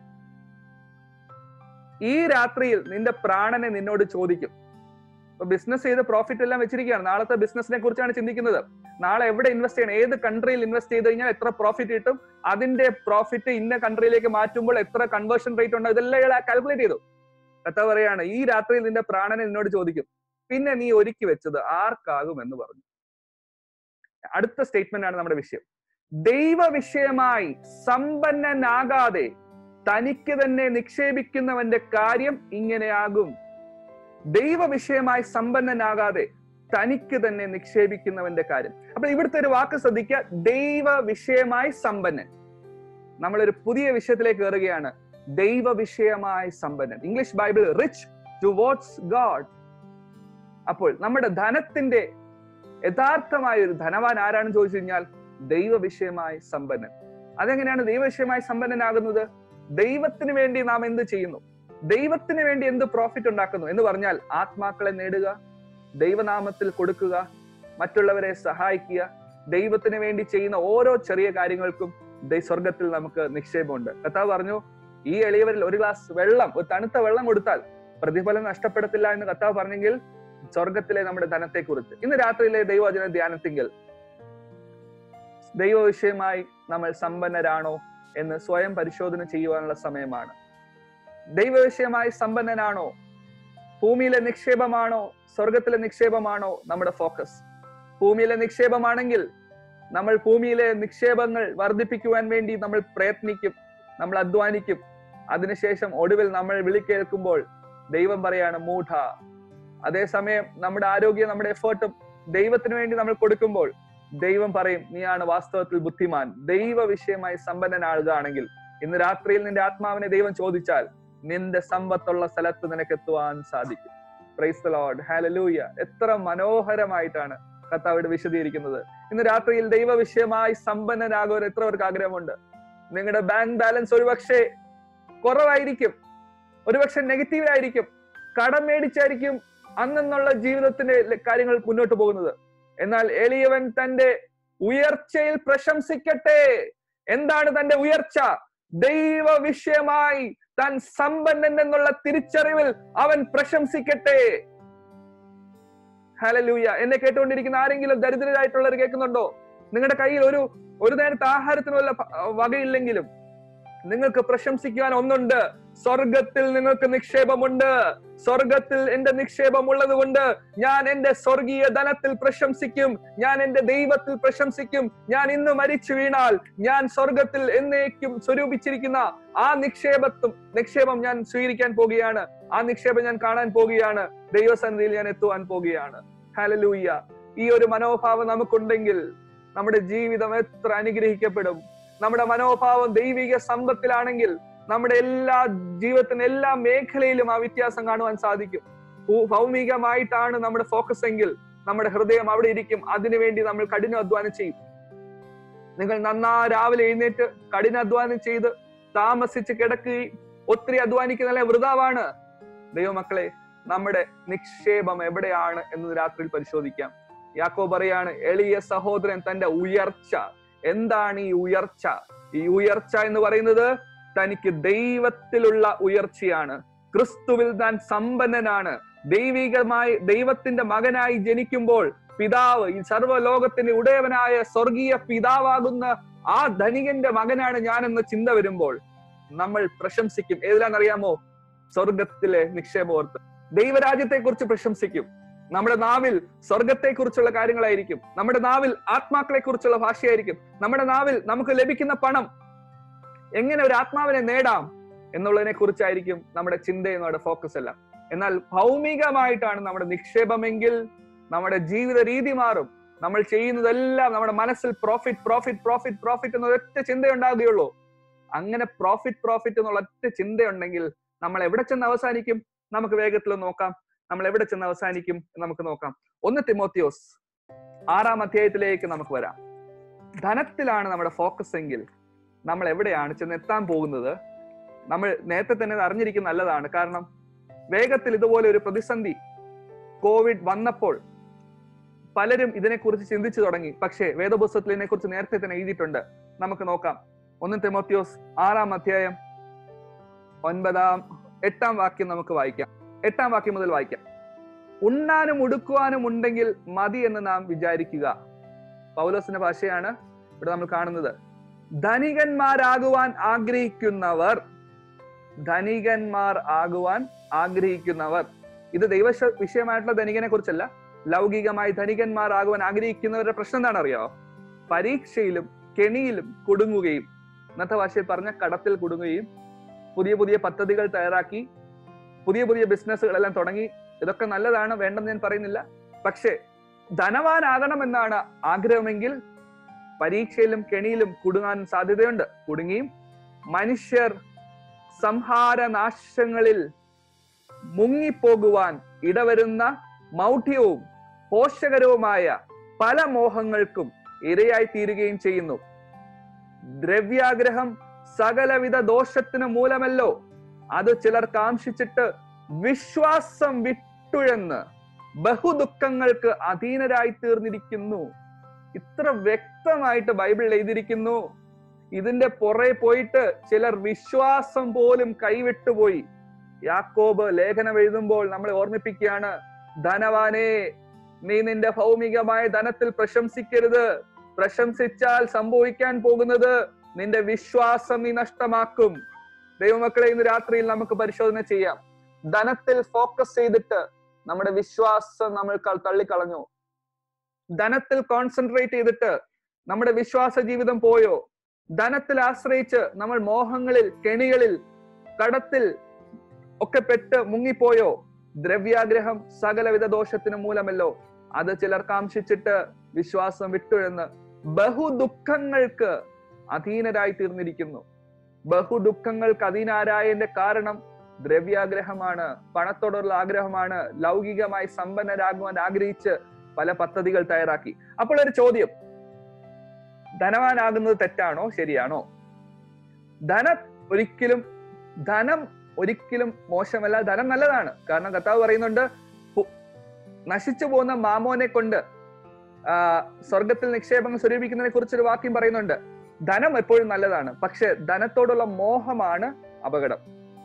ഈ രാത്രിയിൽ നിന്റെ പ്രാണനെ നിന്നോട് ചോദിക്കും ഇപ്പൊ ബിസിനസ് ചെയ്ത് പ്രോഫിറ്റ് എല്ലാം വെച്ചിരിക്കുകയാണ് നാളത്തെ ബിസിനസിനെ കുറിച്ചാണ് ചിന്തിക്കുന്നത് നാളെ എവിടെ ഇൻവെസ്റ്റ് ചെയ്യണം ഏത് കൺട്രിയിൽ ഇൻവെസ്റ്റ് ചെയ്ത് കഴിഞ്ഞാൽ എത്ര പ്രോഫിറ്റ് കിട്ടും അതിന്റെ പ്രോഫിറ്റ് ഇന്ന കൺട്രിയിലേക്ക് മാറ്റുമ്പോൾ എത്ര കൺവേർഷൻ റേറ്റ് ഉണ്ടോ ഇതെല്ലാം ഇയാൾ കാൽക്കുലേറ്റ് ചെയ്തു കഥ പറയാണ് ഈ രാത്രിയിൽ നിന്റെ പ്രാണനെ നിന്നോട് ചോദിക്കും പിന്നെ നീ ഒരുക്കി വെച്ചത് ആർക്കാകും എന്ന് പറഞ്ഞു അടുത്ത സ്റ്റേറ്റ്മെന്റ് ആണ് നമ്മുടെ വിഷയം ദൈവ വിഷയമായി സമ്പന്നനാകാതെ തനിക്ക് തന്നെ നിക്ഷേപിക്കുന്നവന്റെ കാര്യം ഇങ്ങനെയാകും ദൈവ വിഷയമായി സമ്പന്നനാകാതെ തനിക്ക് തന്നെ നിക്ഷേപിക്കുന്നവന്റെ കാര്യം അപ്പൊ ഇവിടുത്തെ ഒരു വാക്ക് ശ്രദ്ധിക്കുക ദൈവ വിഷയമായി സമ്പന്നൻ നമ്മളൊരു പുതിയ വിഷയത്തിലേക്ക് കയറുകയാണ് ദൈവ വിഷയമായി സമ്പന്നൻ English bible rich towards God അപ്പോൾ നമ്മുടെ ധനത്തിന്റെ യഥാർത്ഥമായ ഒരു ധനവാൻ ആരാണെന്ന് ചോദിച്ചു കഴിഞ്ഞാൽ ദൈവ വിഷയമായി സമ്പന്നൻ അതെങ്ങനെയാണ് ദൈവവിഷയമായി സമ്പന്നനാകുന്നത് ദൈവത്തിന് വേണ്ടി നാം എന്ത് ചെയ്യുന്നു ദൈവത്തിന് വേണ്ടി എന്ത് പ്രോഫിറ്റ് ഉണ്ടാക്കുന്നു എന്ന് പറഞ്ഞാൽ ആത്മാക്കളെ നേടുക ദൈവനാമത്തിൽ കൊടുക്കുക മറ്റുള്ളവരെ സഹായിക്കുക ദൈവത്തിന് വേണ്ടി ചെയ്യുന്ന ഓരോ ചെറിയ കാര്യങ്ങൾക്കും സ്വർഗത്തിൽ നമുക്ക് നിക്ഷേപമുണ്ട് കഥാവ് പറഞ്ഞു ഈ എളിയവരിൽ ഒരു ഗ്ലാസ് വെള്ളം ഒരു തണുത്ത വെള്ളം കൊടുത്താൽ പ്രതിഫലം നഷ്ടപ്പെടത്തില്ല എന്ന് കത്താവ് പറഞ്ഞെങ്കിൽ സ്വർഗത്തിലെ നമ്മുടെ ധനത്തെ കുറിച്ച് ഇന്ന് രാത്രിയിലെ ദൈവവചന ധ്യാനത്തിങ്കിൽ ദൈവവിഷയമായി നമ്മൾ സമ്പന്നരാണോ എന്ന് സ്വയം പരിശോധന ചെയ്യുവാനുള്ള സമയമാണ് ദൈവവിഷയമായി സമ്പന്നനാണോ ഭൂമിയിലെ നിക്ഷേപമാണോ സ്വർഗത്തിലെ നിക്ഷേപമാണോ നമ്മുടെ ഫോക്കസ് ഭൂമിയിലെ നിക്ഷേപമാണെങ്കിൽ നമ്മൾ ഭൂമിയിലെ നിക്ഷേപങ്ങൾ വർദ്ധിപ്പിക്കുവാൻ വേണ്ടി നമ്മൾ പ്രയത്നിക്കും നമ്മൾ അധ്വാനിക്കും അതിനുശേഷം ഒടുവിൽ നമ്മൾ വിളിക്കേൾക്കുമ്പോൾ ദൈവം പറയാണ് മൂഢ അതേസമയം നമ്മുടെ ആരോഗ്യം നമ്മുടെ എഫേർട്ടും ദൈവത്തിന് വേണ്ടി നമ്മൾ കൊടുക്കുമ്പോൾ ദൈവം പറയും നീയാണ് വാസ്തവത്തിൽ ബുദ്ധിമാൻ ദൈവ വിഷയമായി സമ്പന്നനാകുകയാണെങ്കിൽ ഇന്ന് രാത്രിയിൽ നിന്റെ ആത്മാവിനെ ദൈവം ചോദിച്ചാൽ നിന്റെ സമ്പത്തുള്ള സ്ഥലത്ത് നിനക്ക് എത്തുവാൻ സാധിക്കും പ്രൈസ് ലോഡ് ഹാലലൂയ എത്ര മനോഹരമായിട്ടാണ് കർത്താവിടെ വിശദീകരിക്കുന്നത് ഇന്ന് രാത്രിയിൽ ദൈവ വിഷയമായി സമ്പന്നനാകുവാൻ എത്ര പേർക്ക് ആഗ്രഹമുണ്ട് നിങ്ങളുടെ ബാങ്ക് ബാലൻസ് ഒരുപക്ഷെ കുറവായിരിക്കും ഒരുപക്ഷെ നെഗറ്റീവായിരിക്കും കടം മേടിച്ചായിരിക്കും അന്നെന്നുള്ള ജീവിതത്തിന്റെ കാര്യങ്ങൾ മുന്നോട്ട് പോകുന്നത് എന്നാൽ എളിയവൻ തന്റെ ഉയർച്ചയിൽ പ്രശംസിക്കട്ടെ എന്താണ് തന്റെ ഉയർച്ച ദൈവ വിഷയമായി താൻ സമ്പന്നൻ എന്നുള്ള തിരിച്ചറിവിൽ അവൻ പ്രശംസിക്കട്ടെ ഹലലൂയ എന്നെ കേട്ടുകൊണ്ടിരിക്കുന്ന ആരെങ്കിലും ദരിദ്രരായിട്ടുള്ളവർ കേൾക്കുന്നുണ്ടോ നിങ്ങളുടെ കയ്യിൽ ഒരു ഒരു നേരത്തെ ആഹാരത്തിന് വല്ല വകയില്ലെങ്കിലും നിങ്ങൾക്ക് പ്രശംസിക്കുവാൻ ഒന്നുണ്ട് സ്വർഗത്തിൽ നിങ്ങൾക്ക് നിക്ഷേപമുണ്ട് സ്വർഗത്തിൽ എന്റെ നിക്ഷേപം ഉള്ളത് കൊണ്ട് ഞാൻ എന്റെ സ്വർഗീയ ധനത്തിൽ പ്രശംസിക്കും ഞാൻ എന്റെ ദൈവത്തിൽ പ്രശംസിക്കും ഞാൻ ഇന്ന് മരിച്ചു വീണാൽ ഞാൻ സ്വർഗത്തിൽ എന്നേക്കും സ്വരൂപിച്ചിരിക്കുന്ന ആ നിക്ഷേപത്തും നിക്ഷേപം ഞാൻ സ്വീകരിക്കാൻ പോകുകയാണ് ആ നിക്ഷേപം ഞാൻ കാണാൻ പോകുകയാണ് ദൈവസന്നിധിയിൽ ഞാൻ എത്തുവാൻ പോകുകയാണ് ഹലലൂയ്യ ഈ ഒരു മനോഭാവം നമുക്കുണ്ടെങ്കിൽ നമ്മുടെ ജീവിതം എത്ര അനുഗ്രഹിക്കപ്പെടും നമ്മുടെ മനോഭാവം ദൈവിക സമ്പത്തിലാണെങ്കിൽ നമ്മുടെ എല്ലാ ജീവിതത്തിന് എല്ലാ മേഖലയിലും ആ വ്യത്യാസം കാണുവാൻ സാധിക്കും ഭൗമികമായിട്ടാണ് നമ്മുടെ ഫോക്കസ് എങ്കിൽ നമ്മുടെ ഹൃദയം അവിടെ ഇരിക്കും അതിനുവേണ്ടി നമ്മൾ കഠിനാധ്വാനം ചെയ്യും നിങ്ങൾ നന്നാ രാവിലെ എഴുന്നേറ്റ് കഠിനാധ്വാനം ചെയ്ത് താമസിച്ച് കിടക്കുകയും ഒത്തിരി അധ്വാനിക്കുന്ന വൃതാവാണ് ദൈവമക്കളെ നമ്മുടെ നിക്ഷേപം എവിടെയാണ് എന്ന് രാത്രിയിൽ പരിശോധിക്കാം യാക്കോ പറയാണ് എളിയ സഹോദരൻ തന്റെ ഉയർച്ച എന്താണ് ഈ ഉയർച്ച ഈ ഉയർച്ച എന്ന് പറയുന്നത് തനിക്ക് ദൈവത്തിലുള്ള ഉയർച്ചയാണ് ക്രിസ്തുവിൽ താൻ സമ്പന്നനാണ് ദൈവികമായി ദൈവത്തിന്റെ മകനായി ജനിക്കുമ്പോൾ പിതാവ് ഈ സർവ്വലോകത്തിന്റെ ഉടയവനായ സ്വർഗീയ പിതാവാകുന്ന ആ ധനികന്റെ മകനാണ് ഞാൻ എന്ന ചിന്ത വരുമ്പോൾ നമ്മൾ പ്രശംസിക്കും ഏതിലാണെന്നറിയാമോ സ്വർഗത്തിലെ നിക്ഷേപോർത്ത് ദൈവരാജ്യത്തെ കുറിച്ച് പ്രശംസിക്കും നമ്മുടെ നാവിൽ സ്വർഗത്തെ കുറിച്ചുള്ള കാര്യങ്ങളായിരിക്കും നമ്മുടെ നാവിൽ ആത്മാക്കളെ കുറിച്ചുള്ള ഭാഷയായിരിക്കും നമ്മുടെ നാവിൽ നമുക്ക് ലഭിക്കുന്ന പണം എങ്ങനെ ഒരു ആത്മാവിനെ നേടാം എന്നുള്ളതിനെ കുറിച്ചായിരിക്കും നമ്മുടെ ചിന്തയും നമ്മുടെ ഫോക്കസ് എല്ലാം എന്നാൽ ഭൗമികമായിട്ടാണ് നമ്മുടെ നിക്ഷേപമെങ്കിൽ നമ്മുടെ ജീവിത രീതി മാറും നമ്മൾ ചെയ്യുന്നതെല്ലാം നമ്മുടെ മനസ്സിൽ പ്രോഫിറ്റ് പ്രോഫിറ്റ് പ്രോഫിറ്റ് പ്രോഫിറ്റ് എന്ന ഒറ്റ ചിന്തയുണ്ടാകുകയുള്ളൂ അങ്ങനെ പ്രോഫിറ്റ് പ്രോഫിറ്റ് എന്നുള്ള ഒറ്റ ചിന്തയുണ്ടെങ്കിൽ നമ്മൾ എവിടെ ചെന്ന് അവസാനിക്കും നമുക്ക് വേഗത്തിൽ നോക്കാം നമ്മൾ എവിടെ ചെന്ന് അവസാനിക്കും നമുക്ക് നോക്കാം ഒന്ന് തിമോത്തിയോസ് ആറാം അധ്യായത്തിലേക്ക് നമുക്ക് വരാം ധനത്തിലാണ് നമ്മുടെ ഫോക്കസ് എങ്കിൽ നമ്മൾ എവിടെയാണ് ചെന്ന് എത്താൻ പോകുന്നത് നമ്മൾ നേരത്തെ തന്നെ അറിഞ്ഞിരിക്കുന്ന നല്ലതാണ് കാരണം വേഗത്തിൽ ഇതുപോലെ ഒരു പ്രതിസന്ധി കോവിഡ് വന്നപ്പോൾ പലരും ഇതിനെക്കുറിച്ച് ചിന്തിച്ചു തുടങ്ങി പക്ഷേ വേദപുസ്തകത്തിൽ ഇതിനെക്കുറിച്ച് നേരത്തെ തന്നെ എഴുതിയിട്ടുണ്ട് നമുക്ക് നോക്കാം ഒന്ന് തെമോത്യോസ് ആറാം അധ്യായം ഒൻപതാം എട്ടാം വാക്യം നമുക്ക് വായിക്കാം എട്ടാം വാക്യം മുതൽ വായിക്കാം ഉണ്ണാനും ഉടുക്കുവാനും ഉണ്ടെങ്കിൽ മതി എന്ന് നാം വിചാരിക്കുക പൗലോസിന്റെ ഭാഷയാണ് ഇവിടെ നമ്മൾ കാണുന്നത് ധനികന്മാരാകുവാൻ ആഗ്രഹിക്കുന്നവർ ധനികന്മാർ ആകുവാൻ ആഗ്രഹിക്കുന്നവർ ഇത് ദൈവ വിഷയമായിട്ടുള്ള ധനികനെ കുറിച്ചല്ല ലൗകികമായി ധനികന്മാർ ആകുവാൻ ആഗ്രഹിക്കുന്നവരുടെ പ്രശ്നം എന്താണ് അറിയാമോ പരീക്ഷയിലും കെണിയിലും കുടുങ്ങുകയും ഇന്നത്തെ ഭാഷയിൽ പറഞ്ഞ കടത്തിൽ കുടുങ്ങുകയും പുതിയ പുതിയ പദ്ധതികൾ തയ്യാറാക്കി പുതിയ പുതിയ ബിസിനസ്സുകളെല്ലാം തുടങ്ങി ഇതൊക്കെ നല്ലതാണ് വേണ്ടെന്ന് ഞാൻ പറയുന്നില്ല പക്ഷേ ധനവാനാകണം എന്നാണ് ആഗ്രഹമെങ്കിൽ പരീക്ഷയിലും കെണിയിലും കുടുങ്ങാൻ സാധ്യതയുണ്ട് കുടുങ്ങിയും മനുഷ്യർ സംഹാരനാശങ്ങളിൽ മുങ്ങിപ്പോകുവാൻ ഇടവരുന്ന മൗഢ്യവും പോഷകരവുമായ പല മോഹങ്ങൾക്കും ഇരയായി തീരുകയും ചെയ്യുന്നു ദ്രവ്യാഗ്രഹം സകലവിധ ദോഷത്തിന് മൂലമല്ലോ അത് ചിലർ കാംക്ഷിച്ചിട്ട് വിശ്വാസം വിട്ടുഴന്ന് ബഹുദുഃഖങ്ങൾക്ക് അധീനരായി തീർന്നിരിക്കുന്നു ഇത്ര വ്യക്തമായിട്ട് ബൈബിൾ എഴുതിയിരിക്കുന്നു ഇതിന്റെ പുറകെ പോയിട്ട് ചിലർ വിശ്വാസം പോലും കൈവിട്ടുപോയി യാക്കോബ് ലേഖനം എഴുതുമ്പോൾ നമ്മളെ ഓർമ്മിപ്പിക്കുകയാണ് ധനവാനെ നീ നിന്റെ ഭൗമികമായ ധനത്തിൽ പ്രശംസിക്കരുത് പ്രശംസിച്ചാൽ സംഭവിക്കാൻ പോകുന്നത് നിന്റെ വിശ്വാസം നീ നഷ്ടമാക്കും ദൈവമക്കളെ ഇന്ന് രാത്രിയിൽ നമുക്ക് പരിശോധന ചെയ്യാം ധനത്തിൽ ഫോക്കസ് ചെയ്തിട്ട് നമ്മുടെ വിശ്വാസം നമ്മൾ ക- തള്ളിക്കളഞ്ഞു ധനത്തിൽ കോൺസെൻട്രേറ്റ് ചെയ്തിട്ട് നമ്മുടെ വിശ്വാസ ജീവിതം പോയോ ധനത്തിൽ ആശ്രയിച്ച് നമ്മൾ മോഹങ്ങളിൽ കെണികളിൽ കടത്തിൽ ഒക്കെ പെട്ട് മുങ്ങിപ്പോയോ ദ്രവ്യാഗ്രഹം സകലവിധ ദോഷത്തിന് മൂലമല്ലോ അത് ചിലർ കാംക്ഷിച്ചിട്ട് വിശ്വാസം വിട്ടുഴന്ന് ബഹുദുഃഖങ്ങൾക്ക് അധീനരായി തീർന്നിരിക്കുന്നു ബഹുദുഃഖങ്ങൾക്ക് അധീനരായതിന്റെ കാരണം ദ്രവ്യാഗ്രഹമാണ് പണത്തോടുള്ള ആഗ്രഹമാണ് ലൗകികമായി സമ്പന്നരാകുവാൻ ആഗ്രഹിച്ച് പല പദ്ധതികൾ തയ്യാറാക്കി അപ്പോൾ ഒരു ചോദ്യം ധനവാനാകുന്നത് തെറ്റാണോ ശരിയാണോ ധന ഒരിക്കലും ധനം ഒരിക്കലും മോശമല്ല ധനം നല്ലതാണ് കാരണം കർത്താവ് പറയുന്നുണ്ട് പു- നശിച്ചു പോകുന്ന മാമോനെ കൊണ്ട് ആ സ്വർഗത്തിൽ നിക്ഷേപങ്ങൾ സ്വരൂപിക്കുന്നതിനെ കുറിച്ചൊരു വാക്യം പറയുന്നുണ്ട് ധനം എപ്പോഴും നല്ലതാണ് പക്ഷെ ധനത്തോടുള്ള മോഹമാണ് അപകടം